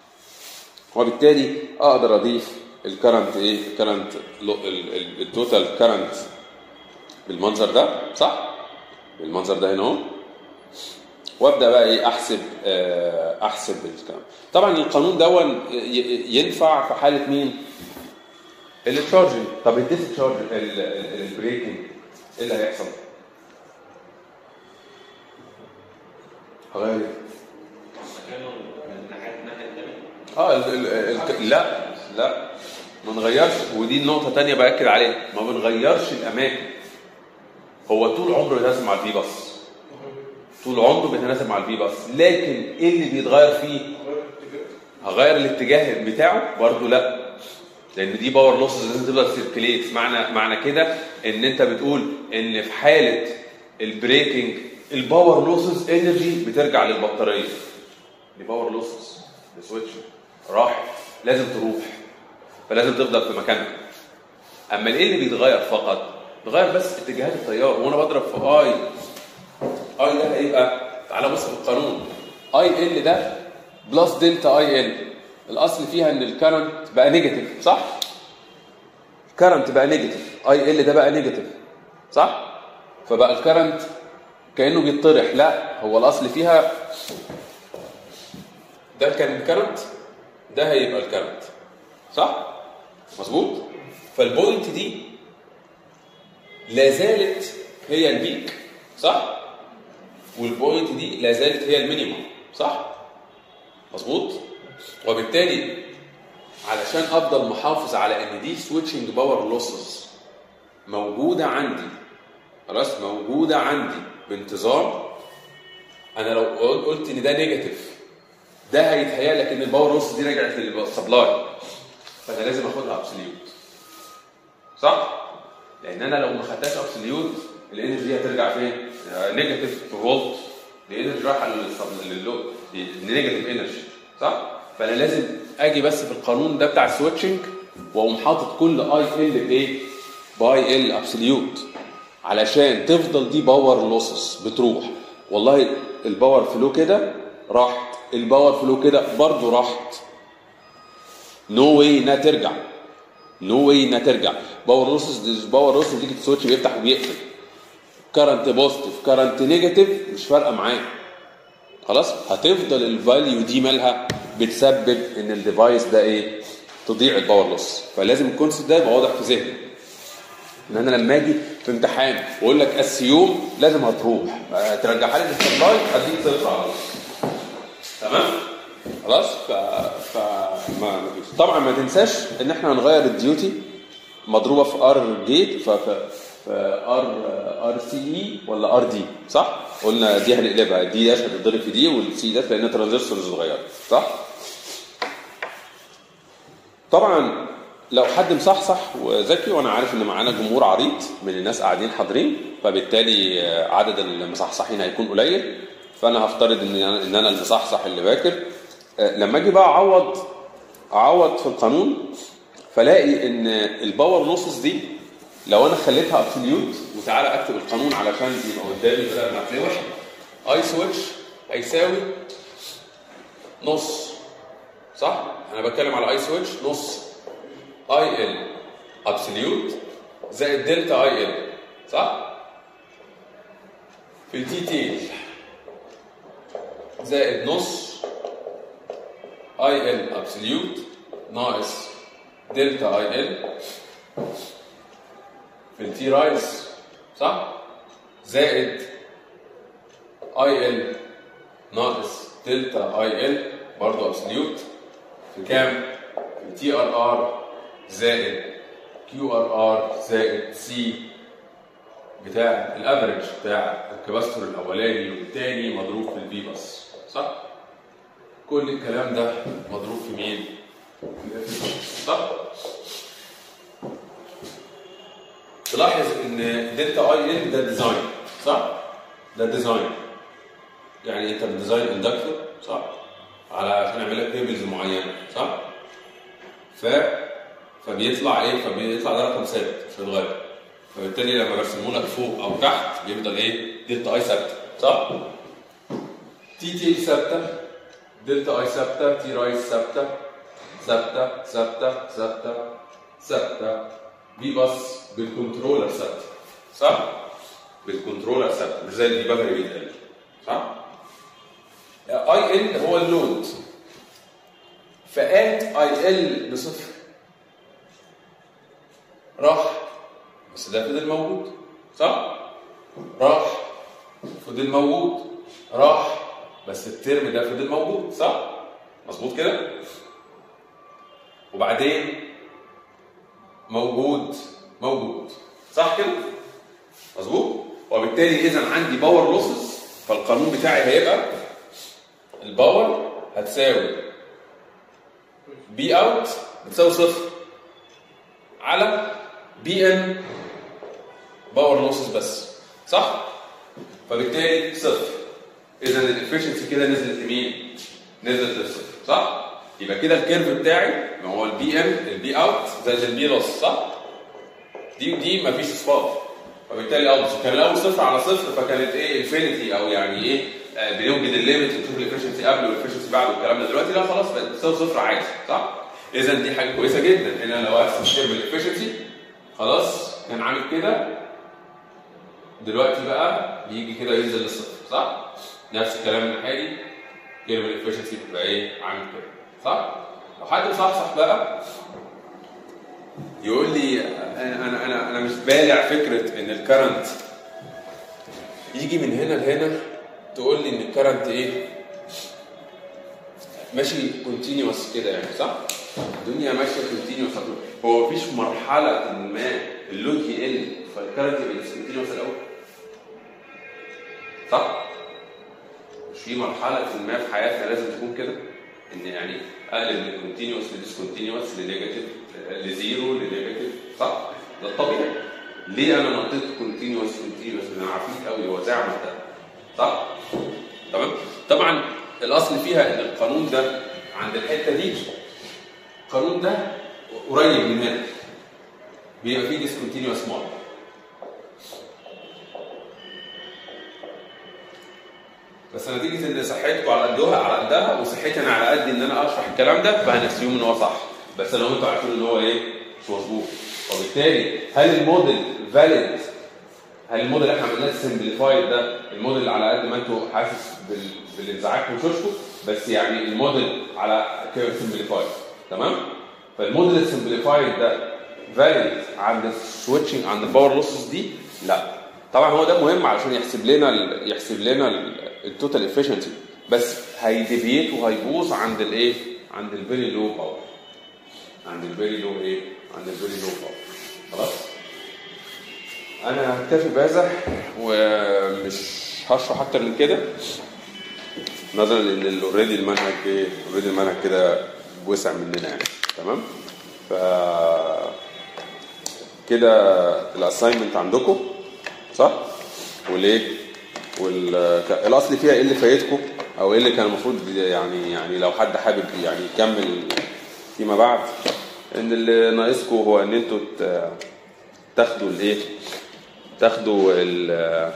Speaker 1: وبالتالي اقدر اضيف الكرنت ايه الكرنت التوتال كرنت بالمنظر ده صح بالمنظر ده هنا اهو وابدا بقى ايه احسب آه، احسب الكلام طبعا القانون ده ينفع في حاله مين التشارجنج طب الديس تشارج البريكنج ايه اللي هيحصل هغير
Speaker 2: مكانه من ناحيه الناحيه الثانيه
Speaker 1: اه ال ال ال لا لا ما نغيرش ودي النقطة تانية بأكد عليها ما بنغيرش الأماكن هو طول عمره لازم على الفي باص طول عمره بيتناسب مع الفي باس لكن ايه اللي بيتغير فيه هغير الاتجاه بتاعه برضه لا لان دي باور لوسز لازم تفضل سيركليت معنى معنى كده ان انت بتقول ان في حاله البريكنج الباور لوسز انرجي بترجع للبطاريه دي باور لوسز السويتش راح لازم تروح فلازم تفضل في مكانها اما ايه اللي بيتغير فقط بيتغير بس اتجاهات التيار وانا بضرب في اي اي ده هيبقى تعالى بص في القانون اي ال ده بلس دلتا اي ال الاصل فيها ان الكرنت بقى نيجاتيف صح الكرنت بقى نيجاتيف اي ال ده بقى نيجاتيف صح فبقى الكرنت كانه بيطرح لا هو الاصل فيها ده كان الكرنت ده هيبقى الكرنت صح مظبوط فالبوينت دي لا زالت هي البيك صح والبوينت دي لا زالت هي المينيمم صح مظبوط وبالتالي علشان افضل محافظ على ان دي سويتشنج باور لوسز موجوده عندي خلاص موجوده عندي بانتظام انا لو قلت ان ده نيجاتيف ده هيتهيأ لك ان الباور لوس دي رجعت للسبلاي فانا لازم اخدها ابسوليوت صح؟ لان انا لو ما خدتهاش ابسوليوت الانرجي دي هترجع فين؟ نيجاتيف في فولت الانرجي رايحه لللود نيجاتيف انرجي صح؟ فانا لازم اجي بس في القانون ده بتاع السويتشنج واقوم حاطط كل اي ال بايه؟ باي ال ابسوليوت علشان تفضل دي باور لوسز بتروح والله الباور فلو كده راحت الباور فلو كده برضه راحت نو واي انها ترجع نو واي انها ترجع باور لوسز باور لوسز دي السويتش بيفتح وبيقفل كرنت بوزيتيف كرنت نيجاتيف مش فارقه معايا خلاص هتفضل الفاليو دي مالها بتسبب ان الديفايس ده ايه تضيع الباور لوس فلازم الكونسيبت ده يبقى واضح في ذهني ان انا لما اجي في امتحان واقول لك اسيوم لازم هتروح ترجعها لي للسبلاي اديك صفر على طول تمام خلاص ف, ف... ما... ما فيش. طبعا ما تنساش ان احنا هنغير الديوتي مضروبه في ار جيت ف... ف... في ار ار سي اي ولا ار دي صح؟ قلنا دي هنقلبها دي داش هتتضرب في دي والسي داش لان ترانزستورز اتغيرت صح؟ طبعا لو حد مصحصح وذكي وانا عارف ان معانا جمهور عريض من الناس قاعدين حاضرين فبالتالي عدد المصحصحين هيكون قليل فانا هفترض ان ان انا المصحصح اللي باكر لما اجي بقى اعوض اعوض في القانون فلاقي ان الباور لوسز دي لو انا خليتها ابسوليوت وتعالى اكتب القانون علشان يبقى قدامي بدل ما هتلاقي واحد اي سويتش هيساوي نص صح؟ انا بتكلم على اي سويتش نص اي ال ابسوليوت زائد دلتا اي ال صح؟ في التي تيل زائد نص اي ال ابسوليوت ناقص دلتا اي ال في التي رايز صح؟ زائد اي ال ناقص دلتا اي ال برضه ابسوليوت في كام؟ في تي ار ار زائد كيو ار ار زائد سي بتاع الافرج بتاع الكباستور الاولاني والثاني مضروب في البي بس صح؟ كل الكلام ده مضروب في مين؟ صح؟ تلاحظ ان دلتا اي ال ده ديزاين صح؟ ده ديزاين يعني انت بتديزاين اندكتور صح؟ على عشان يعمل لك تيبلز معينه صح؟ ف فبيطلع ايه؟ فبيطلع ده رقم ثابت مش هيتغير فبالتالي لما برسمه لك فوق او تحت بيفضل ايه؟ دلتا اي ثابته صح؟ تي تي ثابته دلتا اي ثابته تي رايس ثابته ثابته ثابته ثابته ثابته دي بس بالكنترولر ثابته صح؟ بالكنترولر ثابته مش زي الديباجر بيتقال صح؟ اي ال هو اللود فات اي ال بصفر راح بس ده فضل موجود صح؟ راح فضل موجود راح بس الترم ده فضل موجود صح؟ مظبوط كده؟ وبعدين موجود موجود صح كده؟ مظبوط؟ وبالتالي اذا عندي باور لوسز فالقانون بتاعي هيبقى الباور هتساوي بي اوت بتساوي صفر على بي ان باور لوسز بس صح؟ فبالتالي صفر اذا الافشنسي كده نزلت لمين؟ نزلت للصفر صح؟ يبقى كده الكيرف بتاعي ما هو البي ان البي اوت زائد البي لوس صح؟ دي دي مفيش اصفار فبالتالي اوت كان الاول صفر على صفر فكانت ايه انفينيتي او يعني ايه آه، بنوجد الليمت ونشوف الافشنسي قبل والافشنسي بعد والكلام ده دلوقتي لا خلاص بقت بتساوي صفر عادي صح؟ اذا دي حاجه كويسه جدا هنا لو اقسم كيرف الافشنسي خلاص كان عامل كده دلوقتي بقى بيجي كده ينزل للصفر صح؟ نفس الكلام الناحيه دي كيرف الافشنسي بتبقى ايه؟ عامل كده صح؟ لو حد مصحصح بقى يقول لي انا انا انا انا مش بالع فكره ان الكرنت يجي من هنا لهنا تقول لي ان الكرنت ايه؟ ماشي كونتينيوس كده يعني صح؟ الدنيا ماشيه كونتينيوس هو مفيش مرحله ما اللود يقل فالكرنت يبقى ديسكونتينيوس الاول صح؟ مش في مرحله ما في حياتنا لازم تكون كده ان يعني اقلب من كونتينيوس لديسكونتينيوس لنيجاتيف لزيرو لنيجاتيف صح؟ ده الطبيعي ليه انا نطيت كونتينيوس كونتينيوس انا عفيف قوي هو ازاي عملت ده؟ صح؟ تمام؟ طبعا الاصل فيها ان القانون ده عند الحته دي القانون ده قريب من هنا بيبقى فيه ديسكونتينيوس مود بس نتيجه ان صحتكم على قدها على قدها وصحتي انا على قد ان انا اشرح الكلام ده فهنسيوم ان هو صح بس لو انتوا عارفين ان هو ايه مش مظبوط وبالتالي هل الموديل فاليد هل الموديل اللي احنا عملناه سمبليفايد ده الموديل اللي على قد ما انتوا حاسس بال... بالانزعاج في وشوشكم بس يعني الموديل على كيرف سمبليفايد تمام فالموديل السمبليفايد ده فاليد عند السويتشنج عند الباور لوسز دي لا طبعا هو ده مهم علشان يحسب لنا ال... يحسب لنا التوتال افشنسي بس هيديفيت وهيبوظ عند الايه عند الفيري لو باور عند الفيري لو ايه عند الفيري لو باور خلاص انا هكتفي بهذا ومش هشرح اكتر من كده نظرا لان اوريدي المنهج ايه اوريدي المنهج كده وسع مننا يعني تمام ف كده الاساينمنت عندكم صح والايه والاصل فيها ايه اللي فايتكم او ايه اللي كان المفروض يعني يعني لو حد حابب يعني يكمل فيما بعد ان اللي ناقصكم هو ان انتوا ت- تاخدوا الايه تاخدوا ال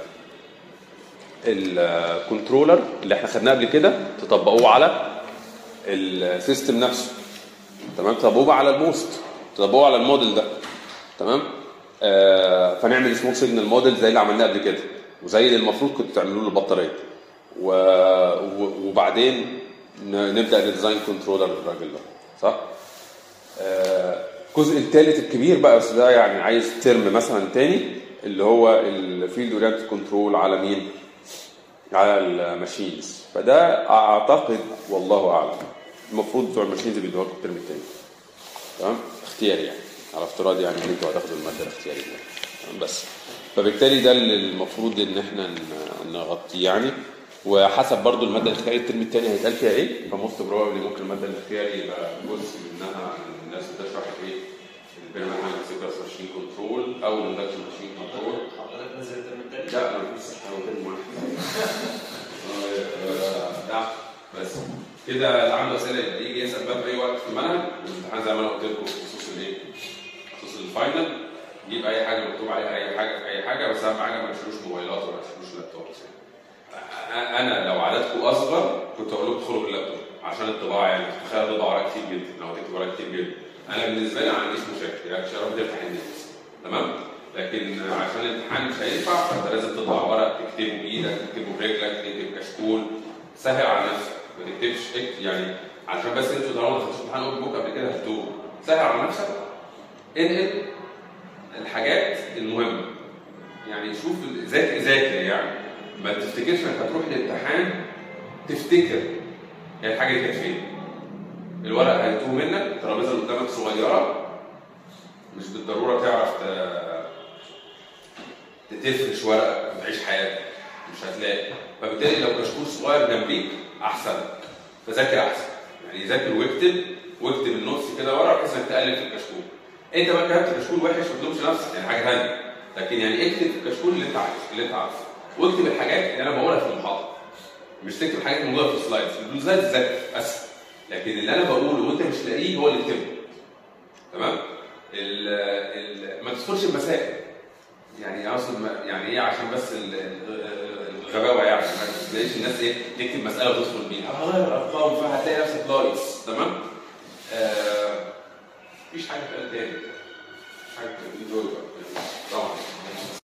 Speaker 1: الكنترولر اللي احنا خدناه قبل كده تطبقوه على السيستم نفسه تمام تطبقوه بقى على البوست تطبقوه على الموديل ده تمام آه فنعمل سموك سيجنال موديل زي اللي عملناه قبل كده وزي اللي المفروض كنتوا تعملوا له البطاريه و... و... وبعدين ن- نبدا نديزاين كنترولر للراجل ده صح؟ آه، الجزء الثالث الكبير بقى بس ده يعني عايز ترم مثلا تاني اللي هو الفيلد اورينت كنترول على مين؟ على الماشينز فده اعتقد والله اعلم المفروض بتوع الماشينز بيدوها لكم الترم الثاني تمام؟ اختياري يعني على افتراض يعني ان انتوا هتاخدوا الماده الاختياري دي تمام؟ بس فبالتالي ده اللي المفروض ان احنا ن- نغطيه يعني وحسب برضو الماده الاختياريه الترم الثاني هيتقال فيها ايه فموست بروبلي ممكن الماده الاختياري يبقى جزء منها الناس بتشرح ايه البيرمان سيكرس ماشين كنترول او الاندكشن ماشين كنترول
Speaker 2: حضرتك نزلت الترم التاني؟
Speaker 1: لا ما فيش حاجه تاني واحد آه، لا بس كده اللي عنده اسئله يبقى يجي يسال بقى في اي وقت في المنهج الامتحان زي ما انا قلت لكم في خصوص الايه؟ خصوص الفاينل جيب اي حاجه مكتوب عليها اي حاجه في اي حاجه بس اهم حاجه ما تشيلوش موبايلات ولا تشيلوش لابتوبات يعني. انا لو عددكم اصغر كنت اقول لكم ادخلوا باللابتوب عشان الطباعه يعني تخيل تطبع ورق كتير جدا لو هتكتب ورق كتير جدا انا بالنسبه لي ما عنديش مشاكل يعني شرف تفتح النت تمام لكن عشان الامتحان مش هينفع فانت لازم تطبع ورق تكتبه بايدك تكتبه برجلك تكتب كشكول سهل على نفسك ما تكتبش اكت- يعني عشان بس انتوا طالما ما خدتوش امتحان اوبن بوك قبل كده هتدوه سهل على نفسك انقل الحاجات المهمه يعني شوف ذاكر ذاكر يعني ما تفتكرش انك هتروح الامتحان تفتكر هي الحاجه دي كانت فين الورق هيتوه منك الترابيزه اللي قدامك صغيره مش بالضروره تعرف ت- تفرش ورقك وتعيش حياتك مش هتلاقي فبالتالي لو كشكول صغير جنبيك احسن فذاكر احسن يعني ذاكر واكتب واكتب النص كده ورا بحيث انك تقلب في الكشكول انت بقى كتبت كشكول وحش ما تلومش نفسك يعني حاجه ثانيه لكن يعني اكتب في الكشكول اللي انت عايزه اللي انت عارفه واكتب الحاجات اللي انا بقولها في المحاضره مش تكتب حاجات موجوده في السلايدز السلايدز ذاكر اسهل لكن اللي انا بقوله وانت مش لاقيه هو اللي اكتبه تمام ال ال ما تدخلش المسائل يعني اقصد ما- يعني ايه عشان بس ال- ال- الغباوه يعني ما تلاقيش الناس ايه تكتب مساله وتدخل بيها هغير ارقام فهتلاقي نفسك لايص تمام آه مفيش حاجه تاني مفيش حاجه تاني طبعا